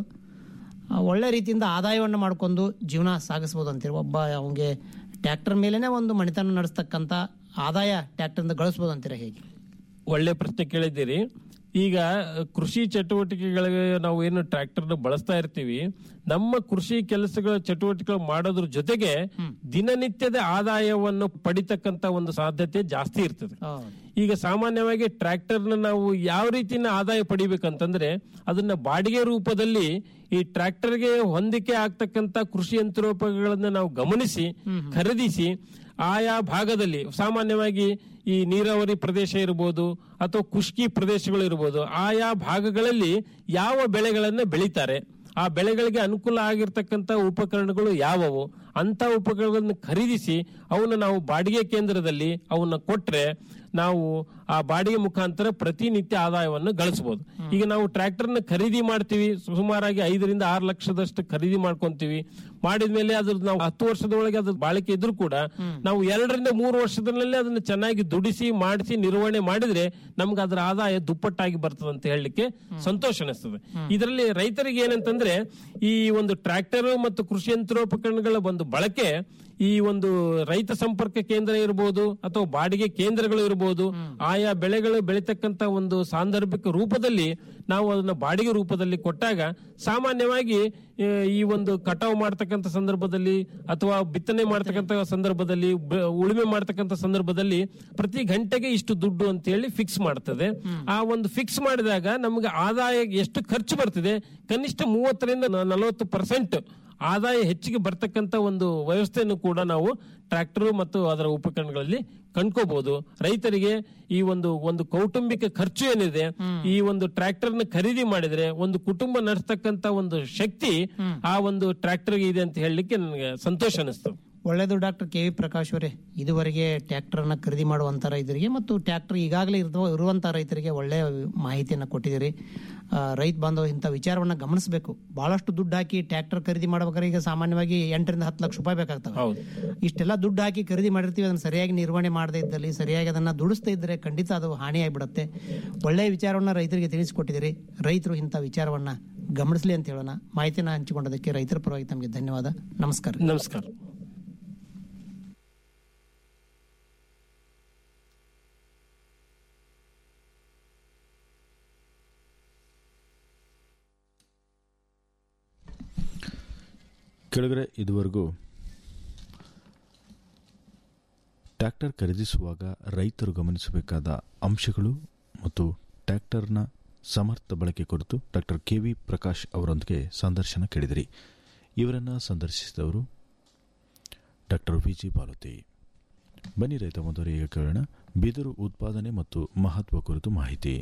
F: ಒಳ್ಳೆ ರೀತಿಯಿಂದ ಆದಾಯವನ್ನು ಮಾಡ್ಕೊಂಡು ಜೀವನ ಸಾಗಿಸ್ಬೋದು ಅಂತೀರಿ ಒಬ್ಬ ಅವನಿಗೆ ಟ್ರ್ಯಾಕ್ಟರ್ ಮೇಲೇನೆ ಒಂದು ಮಣಿತನ ನಡೆಸ್ತಕ್ಕಂಥ ಆದಾಯ ಟ್ರ್ಯಾಕ್ಟರ್ನಿಂದ ಗಳಿಸ್ಬೋದು ಅಂತೀರಾ ಹೇಗೆ
E: ಒಳ್ಳೆ ಪ್ರಶ್ನೆ ಕೇಳಿದ್ದೀರಿ ಈಗ ಕೃಷಿ ಚಟುವಟಿಕೆಗಳಿಗೆ ನಾವು ಏನು ಟ್ರ್ಯಾಕ್ಟರ್ ಬಳಸ್ತಾ ಇರ್ತೀವಿ ನಮ್ಮ ಕೃಷಿ ಕೆಲಸಗಳ ಚಟುವಟಿಕೆಗಳು ಮಾಡೋದ್ರ ಜೊತೆಗೆ ದಿನನಿತ್ಯದ ಆದಾಯವನ್ನು ಪಡಿತಕ್ಕಂತ ಒಂದು ಸಾಧ್ಯತೆ ಜಾಸ್ತಿ ಇರ್ತದೆ ಈಗ ಸಾಮಾನ್ಯವಾಗಿ ಟ್ರ್ಯಾಕ್ಟರ್ನ ನಾವು ಯಾವ ರೀತಿನ ಆದಾಯ ಪಡಿಬೇಕಂತಂದ್ರೆ ಅದನ್ನ ಬಾಡಿಗೆ ರೂಪದಲ್ಲಿ ಈ ಟ್ರ್ಯಾಕ್ಟರ್ಗೆ ಹೊಂದಿಕೆ ಆಗ್ತಕ್ಕಂತ ಕೃಷಿ ಯಂತ್ರೋಪಕರಣಗಳನ್ನ ನಾವು ಗಮನಿಸಿ ಖರೀದಿಸಿ ಆಯಾ ಭಾಗದಲ್ಲಿ ಸಾಮಾನ್ಯವಾಗಿ ಈ ನೀರಾವರಿ ಪ್ರದೇಶ ಇರಬಹುದು ಅಥವಾ ಖುಷ್ಕಿ ಪ್ರದೇಶಗಳು ಇರಬಹುದು ಆಯಾ ಭಾಗಗಳಲ್ಲಿ ಯಾವ ಬೆಳೆಗಳನ್ನ ಬೆಳೀತಾರೆ ಆ ಬೆಳೆಗಳಿಗೆ ಅನುಕೂಲ ಆಗಿರ್ತಕ್ಕಂಥ ಉಪಕರಣಗಳು ಯಾವುವು ಅಂತ ಉಪಕರಣಗಳನ್ನು ಖರೀದಿಸಿ ಅವನ್ನ ನಾವು ಬಾಡಿಗೆ ಕೇಂದ್ರದಲ್ಲಿ ಅವನ್ನ ಕೊಟ್ರೆ ನಾವು ಆ ಬಾಡಿಗೆ ಮುಖಾಂತರ ಪ್ರತಿನಿತ್ಯ ಆದಾಯವನ್ನು ಗಳಿಸಬಹುದು ಈಗ ನಾವು ಟ್ರ್ಯಾಕ್ಟರ್ ನ ಖರೀದಿ ಮಾಡ್ತೀವಿ ಸುಮಾರಾಗಿ ಐದರಿಂದ ಆರು ಲಕ್ಷದಷ್ಟು ಖರೀದಿ ಮಾಡ್ಕೊಂತೀವಿ ಮಾಡಿದ್ಮೇಲೆ ಅದ್ರ ನಾವು ಹತ್ತು ವರ್ಷದೊಳಗೆ ಅದ್ರ ಬಾಳಿಕೆ ಇದ್ರೂ ಕೂಡ ನಾವು ಎರಡರಿಂದ ಮೂರು ವರ್ಷದಲ್ಲೇ ಅದನ್ನ ಚೆನ್ನಾಗಿ ದುಡಿಸಿ ಮಾಡಿಸಿ ನಿರ್ವಹಣೆ ಮಾಡಿದ್ರೆ ನಮ್ಗೆ ಅದರ ಆದಾಯ ದುಪ್ಪಟ್ಟಾಗಿ ಬರ್ತದೆ ಅಂತ ಹೇಳಲಿಕ್ಕೆ ಸಂತೋಷ ಅನಿಸ್ತದೆ ಇದರಲ್ಲಿ ರೈತರಿಗೆ ಏನಂತಂದ್ರೆ ಈ ಒಂದು ಟ್ರ್ಯಾಕ್ಟರ್ ಮತ್ತು ಕೃಷಿ ಯಂತ್ರೋಪಕರಣಗಳ ಒಂದು ಬಳಕೆ ಈ ಒಂದು ರೈತ ಸಂಪರ್ಕ ಕೇಂದ್ರ ಇರಬಹುದು ಅಥವಾ ಬಾಡಿಗೆ ಕೇಂದ್ರಗಳು ಇರಬಹುದು ಆಯಾ ಬೆಳೆಗಳು ಬೆಳೀತಕ್ಕಂತ ಒಂದು ಸಾಂದರ್ಭಿಕ ರೂಪದಲ್ಲಿ ನಾವು ಅದನ್ನ ಬಾಡಿಗೆ ರೂಪದಲ್ಲಿ ಕೊಟ್ಟಾಗ ಸಾಮಾನ್ಯವಾಗಿ ಆ, ಈ ಒಂದು ಕಟಾವು ಮಾಡ್ತಕ್ಕಂಥ ಸಂದರ್ಭದಲ್ಲಿ ಅಥವಾ ಬಿತ್ತನೆ ಮಾಡ್ತಕ್ಕಂಥ ಸಂದರ್ಭದಲ್ಲಿ ಬ- ಉಳುಮೆ ಮಾಡ್ತಕ್ಕಂಥ ಸಂದರ್ಭದಲ್ಲಿ ಪ್ರತಿ ಗಂಟೆಗೆ ಇಷ್ಟು ದುಡ್ಡು ಅಂತ ಹೇಳಿ ಫಿಕ್ಸ್ ಮಾಡ್ತದೆ ಆ ಒಂದು ಫಿಕ್ಸ್ ಮಾಡಿದಾಗ ನಮಗೆ ಆದಾಯ ಎಷ್ಟು ಖರ್ಚು ಬರ್ತಿದೆ ಕನಿಷ್ಠ ಮೂವತ್ತರಿಂದ ನ- ನಲವತ್ತು ಪರ್ಸೆಂಟ್ ಆದಾಯ ಹೆಚ್ಚಿಗೆ ಬರ್ತಕ್ಕಂತ ಒಂದು ವ್ಯವಸ್ಥೆಯನ್ನು ಕೂಡ ನಾವು ಟ್ರ್ಯಾಕ್ಟರ್ ಮತ್ತು ಅದರ ಉಪಕರಣಗಳಲ್ಲಿ ಕಂಡ್ಕೋಬಹುದು ರೈತರಿಗೆ ಈ ಒಂದು ಒಂದು ಕೌಟುಂಬಿಕ ಖರ್ಚು ಏನಿದೆ ಈ ಒಂದು ಟ್ರ್ಯಾಕ್ಟರ್ ನ ಖರೀದಿ ಮಾಡಿದ್ರೆ ಒಂದು ಕುಟುಂಬ ನಡೆಸ್ತಕ್ಕಂತ ಒಂದು ಶಕ್ತಿ ಆ ಒಂದು ಟ್ರ್ಯಾಕ್ಟರ್ ಇದೆ ಅಂತ ಹೇಳಲಿಕ್ಕೆ ನನಗೆ ಸಂತೋಷ ಅನಿಸ್ತು
F: ಒಳ್ಳೆಯದು ಡಾಕ್ಟರ್ ಕೆ ವಿ ಪ್ರಕಾಶ್ ಅವರೇ ಇದುವರೆಗೆ ಟ್ರ್ಯಾಕ್ಟರ್ನ ಖರೀದಿ ಮಾಡುವಂಥ ರೈತರಿಗೆ ಮತ್ತು ಟ್ರ್ಯಾಕ್ಟರ್ ಈಗಾಗಲೇ ಇರುವ ಇರುವಂಥ ರೈತರಿಗೆ ಒಳ್ಳೆಯ ಮಾಹಿತಿಯನ್ನು ಕೊಟ್ಟಿದ್ದೀರಿ ಆ, ರೈತ ಬಾಂಧವ ಇಂಥ ವಿಚಾರವನ್ನು ಗಮನಿಸಬೇಕು ಬಹಳಷ್ಟು ದುಡ್ಡು ಹಾಕಿ ಟ್ರ್ಯಾಕ್ಟರ್ ಖರೀದಿ ಮಾಡ್ಬೇಕಾದ್ರೆ ಈಗ ಸಾಮಾನ್ಯವಾಗಿ ಎಂಟರಿಂದ ಹತ್ತು ಲಕ್ಷ ರೂಪಾಯಿ ಬೇಕಾಗ್ತವೆ
E: ಹೌದು
F: ಇಷ್ಟೆಲ್ಲ ದುಡ್ಡು ಹಾಕಿ ಖರೀದಿ ಮಾಡಿರ್ತೀವಿ ಅದನ್ನು ಸರಿಯಾಗಿ ನಿರ್ವಹಣೆ ಮಾಡದೇ ಇದ್ದಲ್ಲಿ ಸರಿಯಾಗಿ ಅದನ್ನು ದುಡಿಸ್ತಾ ಇದ್ದರೆ ಖಂಡಿತ ಅದು ಹಾನಿಯಾಗಿಬಿಡುತ್ತೆ ಒಳ್ಳೆಯ ವಿಚಾರವನ್ನು ರೈತರಿಗೆ ತಿಳಿಸಿಕೊಟ್ಟಿದ್ದೀರಿ ರೈತರು ಇಂಥ ವಿಚಾರವನ್ನು ಗಮನಿಸಲಿ ಅಂತ ಹೇಳೋಣ ಮಾಹಿತಿನ ಹಂಚಿಕೊಂಡದಕ್ಕೆ ರೈತರ ಪರವಾಗಿ ತಮಗೆ ಧನ್ಯವಾದ ನಮಸ್ಕಾರ
E: ನಮಸ್ಕಾರ
C: ಕೆಳಗಡೆ ಇದುವರೆಗೂ ಟ್ರ್ಯಾಕ್ಟರ್ ಖರೀದಿಸುವಾಗ ರೈತರು ಗಮನಿಸಬೇಕಾದ ಅಂಶಗಳು ಮತ್ತು ಟ್ರ್ಯಾಕ್ಟರ್ನ ಸಮರ್ಥ ಬಳಕೆ ಕುರಿತು ಡಾಕ್ಟರ್ ಕೆ ವಿ ಪ್ರಕಾಶ್ ಅವರೊಂದಿಗೆ ಸಂದರ್ಶನ ಕೇಳಿದಿರಿ ಇವರನ್ನು ಸಂದರ್ಶಿಸಿದವರು ಡಾಕ್ಟರ್ ವಿ ಜಿ ಬಾಲತಿ ಬನ್ನಿ ರೈತ ಮೊದಲು ಈಗ ಕೇಳೋಣ ಬಿದಿರು ಉತ್ಪಾದನೆ ಮತ್ತು ಮಹತ್ವ ಕುರಿತು ಮಾಹಿತಿ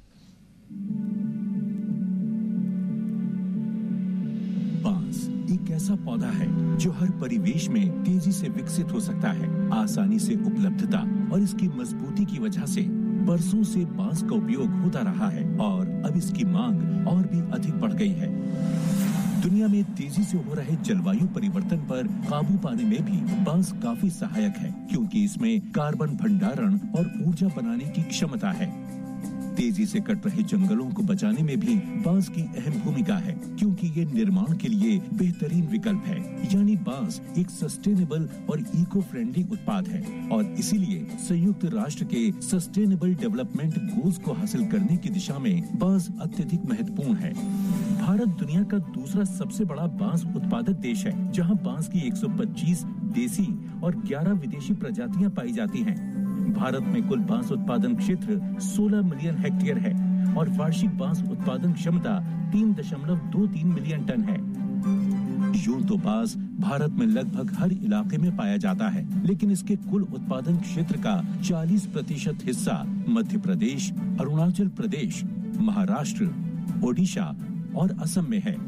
G: बांस एक ऐसा पौधा है जो हर परिवेश में तेजी से विकसित हो सकता है आसानी से उपलब्धता और इसकी मजबूती की वजह से बरसों से बांस का उपयोग होता रहा है और अब इसकी मांग और भी अधिक बढ़ गई है दुनिया में तेजी से हो रहे जलवायु परिवर्तन पर काबू पाने में भी बांस काफी सहायक है क्योंकि इसमें कार्बन भंडारण और ऊर्जा बनाने की क्षमता है तेजी से कट रहे जंगलों को बचाने में भी बांस की अहम भूमिका है क्योंकि ये निर्माण के लिए बेहतरीन विकल्प है यानी बांस एक सस्टेनेबल और इको फ्रेंडली उत्पाद है और इसीलिए संयुक्त राष्ट्र के सस्टेनेबल डेवलपमेंट गोल्स को हासिल करने की दिशा में बांस अत्यधिक महत्वपूर्ण है भारत दुनिया का दूसरा सबसे बड़ा बांस उत्पादक देश है जहां बांस की 125 देसी और 11 विदेशी प्रजातियां पाई जाती हैं। भारत में कुल बांस उत्पादन क्षेत्र 16 मिलियन हेक्टेयर है और वार्षिक बांस उत्पादन क्षमता 3.23 मिलियन टन है यूं तो बांस भारत में लगभग हर इलाके में पाया जाता है लेकिन इसके कुल उत्पादन क्षेत्र का 40 प्रतिशत हिस्सा मध्य प्रदेश अरुणाचल प्रदेश महाराष्ट्र ओडिशा और असम में है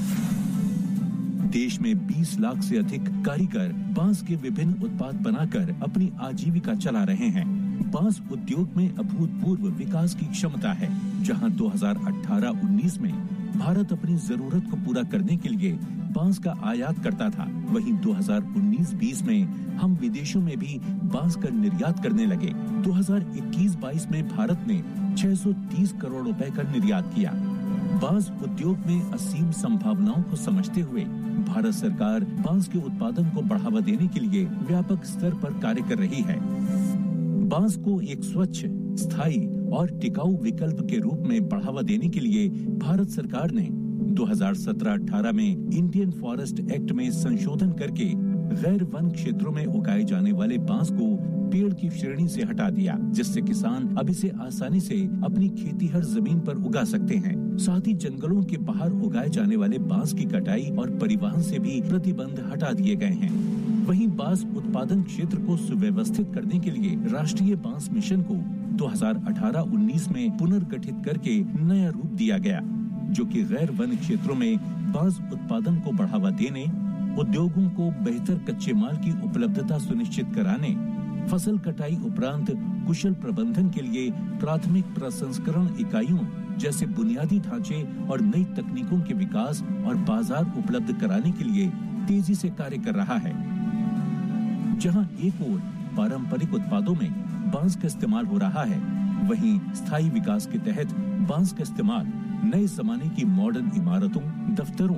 G: देश में 20 लाख से अधिक कारीगर बांस के विभिन्न उत्पाद बनाकर अपनी आजीविका चला रहे हैं बांस उद्योग में अभूतपूर्व विकास की क्षमता है जहां 2018-19 में भारत अपनी जरूरत को पूरा करने के लिए बांस का आयात करता था वहीं 2019-20 में हम विदेशों में भी बांस का निर्यात करने लगे 2021-22 में भारत ने 630 करोड़ रुपए का निर्यात किया बांस उद्योग में असीम संभावनाओं को समझते हुए भारत सरकार बांस के उत्पादन को बढ़ावा देने के लिए व्यापक स्तर पर कार्य कर रही है बांस को एक स्वच्छ स्थायी और टिकाऊ विकल्प के रूप में बढ़ावा देने के लिए भारत सरकार ने 2017-18 में इंडियन फॉरेस्ट एक्ट में संशोधन करके गैर वन क्षेत्रों में उगाए जाने वाले बांस को पेड़ की श्रेणी से हटा दिया जिससे किसान अब इसे आसानी से अपनी खेती हर जमीन पर उगा सकते हैं साथ ही जंगलों के बाहर उगाए जाने वाले बांस की कटाई और परिवहन से भी प्रतिबंध हटा दिए गए हैं वहीं बांस उत्पादन क्षेत्र को सुव्यवस्थित करने के लिए राष्ट्रीय बांस मिशन को 2018-19 में पुनर्गठित करके नया रूप दिया गया जो कि गैर वन क्षेत्रों में बांस उत्पादन को बढ़ावा देने उद्योगों को बेहतर कच्चे माल की उपलब्धता सुनिश्चित कराने फसल कटाई उपरांत कुशल प्रबंधन के लिए प्राथमिक प्रसंस्करण इकाइयों जैसे बुनियादी ढांचे और नई तकनीकों के विकास और बाजार उपलब्ध कराने के लिए तेजी से कार्य कर रहा है जहां एक ओर पारंपरिक उत्पादों में बांस का इस्तेमाल हो रहा है वहीं स्थायी विकास के तहत बांस का इस्तेमाल नए जमाने की मॉडर्न इमारतों दफ्तरों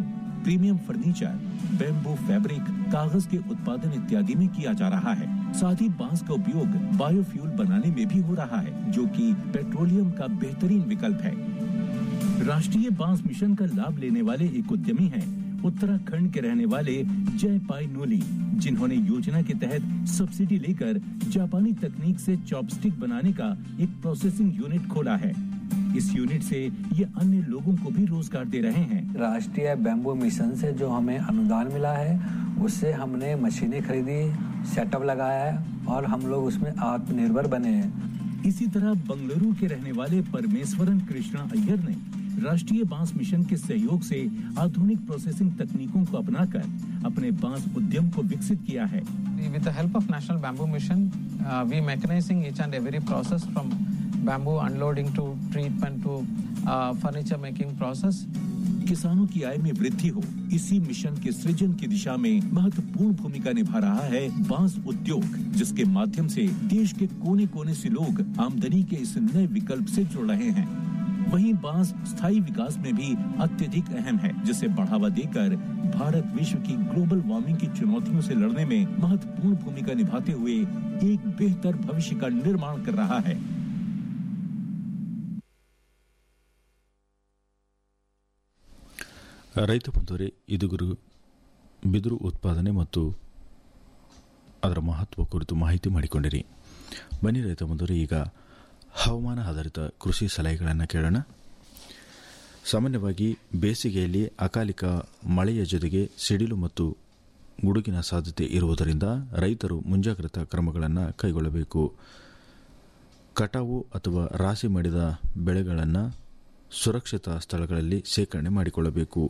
G: प्रीमियम फर्नीचर बेम्बू फैब्रिक कागज के उत्पादन इत्यादि में किया जा रहा है साथ ही बांस का उपयोग बायोफ्यूल बनाने में भी हो रहा है जो कि पेट्रोलियम का बेहतरीन विकल्प है राष्ट्रीय बांस मिशन का लाभ लेने वाले एक उद्यमी हैं उत्तराखंड के रहने वाले जय पाई नोली जिन्होंने योजना के तहत सब्सिडी लेकर जापानी तकनीक से चॉपस्टिक बनाने का एक प्रोसेसिंग यूनिट खोला है इस यूनिट से ये अन्य लोगों को भी रोजगार दे रहे हैं
H: राष्ट्रीय बैम्बू मिशन से जो हमें अनुदान मिला है उससे हमने मशीनें खरीदी सेटअप लगाया है और हम लोग उसमें आत्मनिर्भर बने हैं
G: इसी तरह बंगलुरु के रहने वाले परमेश्वरन कृष्णा अय्यर ने राष्ट्रीय बांस मिशन के सहयोग से आधुनिक प्रोसेसिंग तकनीकों को अपनाकर अपने बांस उद्यम को विकसित किया है
I: With the help of National Bamboo Mission, uh, we mechanizing each and every process from bamboo unloading to treatment to uh, furniture making process.
G: किसानों की आय में वृद्धि हो इसी मिशन के सृजन की दिशा में महत्वपूर्ण भूमिका निभा रहा है बांस उद्योग जिसके माध्यम से देश के कोने कोने से लोग आमदनी के इस नए विकल्प से जुड़ रहे हैं वहीं बांस स्थायी विकास में भी अत्यधिक अहम है जिसे बढ़ावा देकर भारत विश्व की ग्लोबल वार्मिंग की चुनौतियों से लड़ने में महत्वपूर्ण भूमिका निभाते हुए एक बेहतर भविष्य का निर्माण कर रहा है
C: ರೈತ ಬಂಧುವರೇ ಇದುಗುರು ಬಿದಿರು ಉತ್ಪಾದನೆ ಮತ್ತು ಅದರ ಮಹತ್ವ ಕುರಿತು ಮಾಹಿತಿ ಮಾಡಿಕೊಂಡಿರಿ ಬನ್ನಿ ರೈತ ಬಂಧುವರೇ ಈಗ ಹವಾಮಾನ ಆಧಾರಿತ ಕೃಷಿ ಸಲಹೆಗಳನ್ನು ಕೇಳೋಣ ಸಾಮಾನ್ಯವಾಗಿ ಬೇಸಿಗೆಯಲ್ಲಿ ಅಕಾಲಿಕ ಮಳೆಯ ಜೊತೆಗೆ ಸಿಡಿಲು ಮತ್ತು ಗುಡುಗಿನ ಸಾಧ್ಯತೆ ಇರುವುದರಿಂದ ರೈತರು ಮುಂಜಾಗ್ರತಾ ಕ್ರಮಗಳನ್ನು ಕೈಗೊಳ್ಳಬೇಕು ಕಟಾವು ಅಥವಾ ರಾಶಿ ಮಾಡಿದ ಬೆಳೆಗಳನ್ನು ಸುರಕ್ಷಿತ ಸ್ಥಳಗಳಲ್ಲಿ ಶೇಖರಣೆ ಮಾಡಿಕೊಳ್ಳಬೇಕು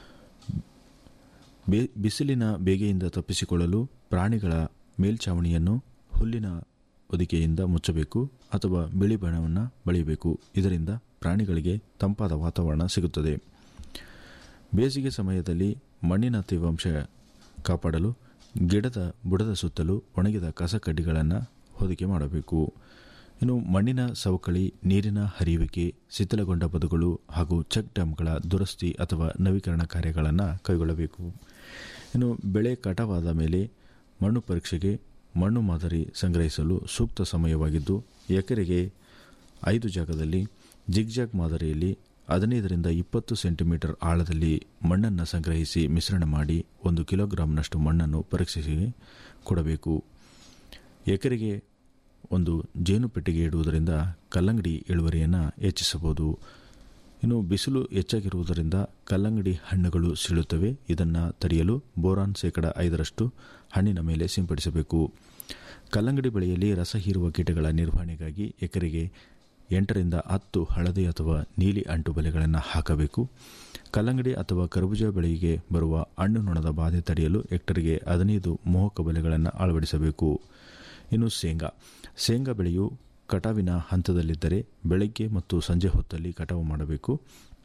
C: ಬೆ- ಬಿಸಿಲಿನ ಬೇಗೆಯಿಂದ ತಪ್ಪಿಸಿಕೊಳ್ಳಲು ಪ್ರಾಣಿಗಳ ಮೇಲ್ಛಾವಣಿಯನ್ನು ಹುಲ್ಲಿನ ಹೊದಿಕೆಯಿಂದ ಮುಚ್ಚಬೇಕು ಅಥವಾ ಬಿಳಿ ಬಣ್ಣವನ್ನು ಬಳಿಯಬೇಕು ಇದರಿಂದ ಪ್ರಾಣಿಗಳಿಗೆ ತಂಪಾದ ವಾತಾವರಣ ಸಿಗುತ್ತದೆ ಬೇಸಿಗೆ ಸಮಯದಲ್ಲಿ ಮಣ್ಣಿನ ತೇವಾಂಶ ಕಾಪಾಡಲು ಗಿಡದ ಬುಡದ ಸುತ್ತಲೂ ಒಣಗಿದ ಕಸಕಡ್ಡಿಗಳನ್ನು ಹೊದಿಕೆ ಮಾಡಬೇಕು ಇನ್ನು ಮಣ್ಣಿನ ಸವಕಳಿ ನೀರಿನ ಹರಿಯುವಿಕೆ ಶಿಥಿಲಗೊಂಡ ಬದುಗಳು ಹಾಗೂ ಚೆಕ್ ಡ್ಯಾಮ್ಗಳ ದುರಸ್ತಿ ಅಥವಾ ನವೀಕರಣ ಕಾರ್ಯಗಳನ್ನು ಕೈಗೊಳ್ಳಬೇಕು ಇನ್ನು ಬೆಳೆ ಕಟಾವಾದ ಮೇಲೆ ಮಣ್ಣು ಪರೀಕ್ಷೆಗೆ ಮಣ್ಣು ಮಾದರಿ ಸಂಗ್ರಹಿಸಲು ಸೂಕ್ತ ಸಮಯವಾಗಿದ್ದು ಎಕರೆಗೆ ಐದು ಜಾಗದಲ್ಲಿ ಜಿಗ್ಜಾಗ್ ಮಾದರಿಯಲ್ಲಿ ಹದಿನೈದರಿಂದ ಇಪ್ಪತ್ತು ಸೆಂಟಿಮೀಟರ್ ಆಳದಲ್ಲಿ ಮಣ್ಣನ್ನು ಸಂಗ್ರಹಿಸಿ ಮಿಶ್ರಣ ಮಾಡಿ ಒಂದು ಕಿಲೋಗ್ರಾಂನಷ್ಟು ಮಣ್ಣನ್ನು ಪರೀಕ್ಷಿಸಿ ಕೊಡಬೇಕು ಎಕರೆಗೆ ಒಂದು ಜೇನು ಪೆಟ್ಟಿಗೆ ಇಡುವುದರಿಂದ ಕಲ್ಲಂಗಡಿ ಇಳುವರಿಯನ್ನು ಹೆಚ್ಚಿಸಬಹುದು ಇನ್ನು ಬಿಸಿಲು ಹೆಚ್ಚಾಗಿರುವುದರಿಂದ ಕಲ್ಲಂಗಡಿ ಹಣ್ಣುಗಳು ಸೀಳುತ್ತವೆ ಇದನ್ನು ತಡೆಯಲು ಬೋರಾನ್ ಶೇಕಡ ಐದರಷ್ಟು ಹಣ್ಣಿನ ಮೇಲೆ ಸಿಂಪಡಿಸಬೇಕು ಕಲ್ಲಂಗಡಿ ಬೆಳೆಯಲ್ಲಿ ರಸ ಹೀರುವ ಕೀಟಗಳ ನಿರ್ವಹಣೆಗಾಗಿ ಎಕರೆಗೆ ಎಂಟರಿಂದ ಹತ್ತು ಹಳದಿ ಅಥವಾ ನೀಲಿ ಅಂಟು ಬಲೆಗಳನ್ನು ಹಾಕಬೇಕು ಕಲ್ಲಂಗಡಿ ಅಥವಾ ಕರ್ಬೂಜ ಬೆಳೆಗೆ ಬರುವ ಹಣ್ಣು ನೊಣದ ಬಾಧೆ ತಡೆಯಲು ಹೆಕ್ಟರ್ಗೆ ಹದಿನೈದು ಮೋಹಕ ಬಲೆಗಳನ್ನು ಅಳವಡಿಸಬೇಕು ಇನ್ನು ಶೇಂಗಾ ಶೇಂಗಾ ಬೆಳೆಯು ಕಟಾವಿನ ಹಂತದಲ್ಲಿದ್ದರೆ ಬೆಳಗ್ಗೆ ಮತ್ತು ಸಂಜೆ ಹೊತ್ತಲ್ಲಿ ಕಟಾವು ಮಾಡಬೇಕು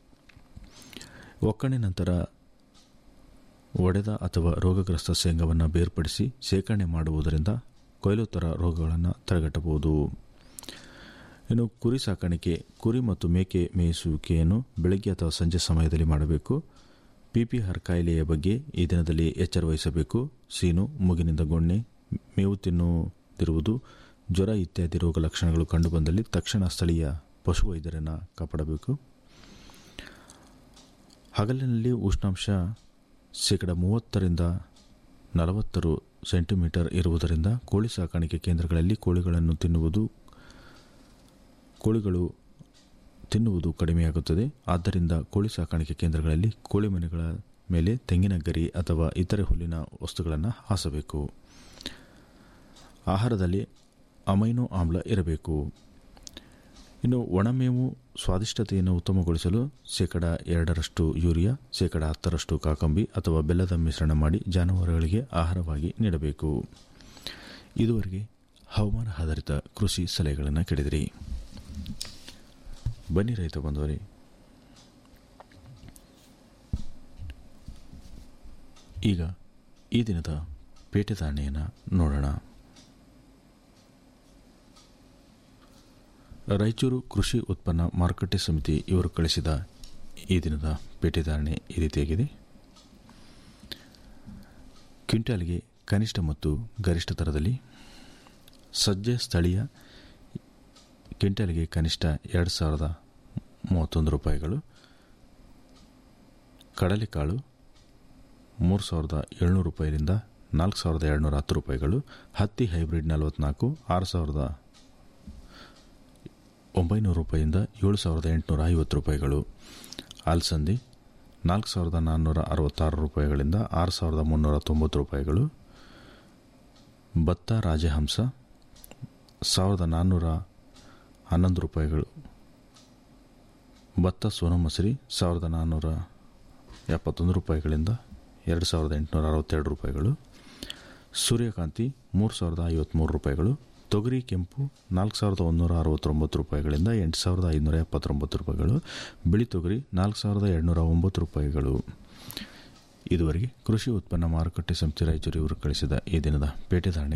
C: ಒಕ್ಕಣೆ ನಂತರ ಒಡೆದ ಅಥವಾ ರೋಗಗ್ರಸ್ತ ಶೇಂಗಾವನ್ನು ಬೇರ್ಪಡಿಸಿ ಶೇಖರಣೆ ಮಾಡುವುದರಿಂದ ಕೊಯ್ಲೋತ್ತರ ರೋಗಗಳನ್ನು ತಡೆಗಟ್ಟಬಹುದು ಇನ್ನು ಕುರಿ ಸಾಕಾಣಿಕೆ ಕುರಿ ಮತ್ತು ಮೇಕೆ ಮೇಯಿಸುವಿಕೆಯನ್ನು ಬೆಳಗ್ಗೆ ಅಥವಾ ಸಂಜೆ ಸಮಯದಲ್ಲಿ ಮಾಡಬೇಕು ಪಿಪಿಆರ್ ಕಾಯಿಲೆಯ ಬಗ್ಗೆ ಈ ದಿನದಲ್ಲಿ ಎಚ್ಚರ ವಹಿಸಬೇಕು ಸೀನು ಮೂಗಿನಿಂದ ಗೊಣ್ಣೆ ಮೇವು ತಿನ್ನುತ್ತಿರುವುದು ಜ್ವರ ಇತ್ಯಾದಿ ರೋಗ ಲಕ್ಷಣಗಳು ಕಂಡುಬಂದಲ್ಲಿ ತಕ್ಷಣ ಸ್ಥಳೀಯ ಪಶುವೈದ್ಯರನ್ನು ಕಾಪಾಡಬೇಕು ಹಗಲಿನಲ್ಲಿ ಉಷ್ಣಾಂಶ ಶೇಕಡ ಮೂವತ್ತರಿಂದ ನಲವತ್ತರು ಸೆಂಟಿಮೀಟರ್ ಇರುವುದರಿಂದ ಕೋಳಿ ಸಾಕಾಣಿಕೆ ಕೇಂದ್ರಗಳಲ್ಲಿ ಕೋಳಿಗಳನ್ನು ತಿನ್ನುವುದು ಕೋಳಿಗಳು ತಿನ್ನುವುದು ಕಡಿಮೆಯಾಗುತ್ತದೆ ಆದ್ದರಿಂದ ಕೋಳಿ ಸಾಕಾಣಿಕೆ ಕೇಂದ್ರಗಳಲ್ಲಿ ಕೋಳಿ ಮನೆಗಳ ಮೇಲೆ ತೆಂಗಿನ ಗರಿ ಅಥವಾ ಇತರೆ ಹುಲ್ಲಿನ ವಸ್ತುಗಳನ್ನು ಹಾಸಬೇಕು ಆಹಾರದಲ್ಲಿ ಅಮೈನೋ ಆಮ್ಲ ಇರಬೇಕು ಇನ್ನು ಒಣಮೇವು ಸ್ವಾದಿಷ್ಟತೆಯನ್ನು ಉತ್ತಮಗೊಳಿಸಲು ಶೇಕಡ ಎರಡರಷ್ಟು ಯೂರಿಯಾ ಶೇಕಡ ಹತ್ತರಷ್ಟು ಕಾಕಂಬಿ ಅಥವಾ ಬೆಲ್ಲದ ಮಿಶ್ರಣ ಮಾಡಿ ಜಾನುವಾರುಗಳಿಗೆ ಆಹಾರವಾಗಿ ನೀಡಬೇಕು ಇದುವರೆಗೆ ಹವಾಮಾನ ಆಧಾರಿತ ಕೃಷಿ ಸಲಹೆಗಳನ್ನು ಕೇಳಿದಿರಿ ಬನ್ನಿ ರೈತ ಬಂದವರೇ ಈಗ ಈ ದಿನದ ಪೇಟೆ ಧಾರಣೆಯನ್ನು ನೋಡೋಣ ರಾಯಚೂರು ಕೃಷಿ ಉತ್ಪನ್ನ ಮಾರುಕಟ್ಟೆ ಸಮಿತಿ ಇವರು ಕಳಿಸಿದ ಈ ದಿನದ ಪೇಟೆ ಧಾರಣೆ ಈ ರೀತಿಯಾಗಿದೆ ಕ್ವಿಂಟಾಲ್ಗೆ ಕನಿಷ್ಠ ಮತ್ತು ಗರಿಷ್ಠ ದರದಲ್ಲಿ ಸಜ್ಜೆ ಸ್ಥಳೀಯ ಕ್ವಿಂಟಾಲ್ಗೆ ಕನಿಷ್ಠ ಎರಡು ಸಾವಿರದ ಮೂವತ್ತೊಂದು ರೂಪಾಯಿಗಳು ಕಡಲೆಕಾಳು ಮೂರು ಸಾವಿರದ ಏಳ್ನೂರು ರೂಪಾಯಿಯಿಂದ ನಾಲ್ಕು ಸಾವಿರದ ಎರಡುನೂರ ಹತ್ತು ರೂಪಾಯಿಗಳು ಹತ್ತಿ ಹೈಬ್ರಿಡ್ ನಲವತ್ನಾಲ್ಕು ಆರು ಸಾವಿರದ ಒಂಬೈನೂರು ರೂಪಾಯಿಯಿಂದ ಏಳು ಸಾವಿರದ ಎಂಟುನೂರ ಐವತ್ತು ರೂಪಾಯಿಗಳು ಅಲಸಂದಿ ನಾಲ್ಕು ಸಾವಿರದ ನಾನ್ನೂರ ಅರವತ್ತಾರು ರೂಪಾಯಿಗಳಿಂದ ಆರು ಸಾವಿರದ ಮುನ್ನೂರ ತೊಂಬತ್ತು ರೂಪಾಯಿಗಳು ಭತ್ತ ರಾಜಹಂಸ ಸಾವಿರದ ನಾನ್ನೂರ ಹನ್ನೊಂದು ರೂಪಾಯಿಗಳು ಭತ್ತ ಸೋನಮಸೂರಿ ಸಾವಿರದ ನಾನ್ನೂರ ಎಪ್ಪತ್ತೊಂದು ರೂಪಾಯಿಗಳಿಂದ ಎರಡು ಸಾವಿರದ ಎಂಟುನೂರ ಅರವತ್ತೆರಡು ರೂಪಾಯಿಗಳು ಸೂರ್ಯಕಾಂತಿ ಮೂರು ಸಾವಿರದ ಐವತ್ತ್ಮೂರು ರೂಪಾಯಿಗಳು ತೊಗರಿ ಕೆಂಪು ನಾಲ್ಕು ಸಾವಿರದ ಒಂದೂರ ಅರವತ್ತೊಂಬತ್ತು ರೂಪಾಯಿಗಳಿಂದ ಎಂಟು ಸಾವಿರದ ಐನೂರ ಎಪ್ಪತ್ತೊಂಬತ್ತು ರೂಪಾಯಿಗಳು ಬಿಳಿ ತೊಗರಿ ನಾಲ್ಕು ಸಾವಿರದ ಎರಡುನೂರ ಒಂಬತ್ತು ರೂಪಾಯಿಗಳು ಇದುವರೆಗೆ ಕೃಷಿ ಉತ್ಪನ್ನ ಮಾರುಕಟ್ಟೆ ಸಂಸ್ಥೆ ರಾಯಚೂರು ಇವರು ಕಳಿಸಿದ ಈ ದಿನದ ಪೇಟೆ ಧಾರಣೆ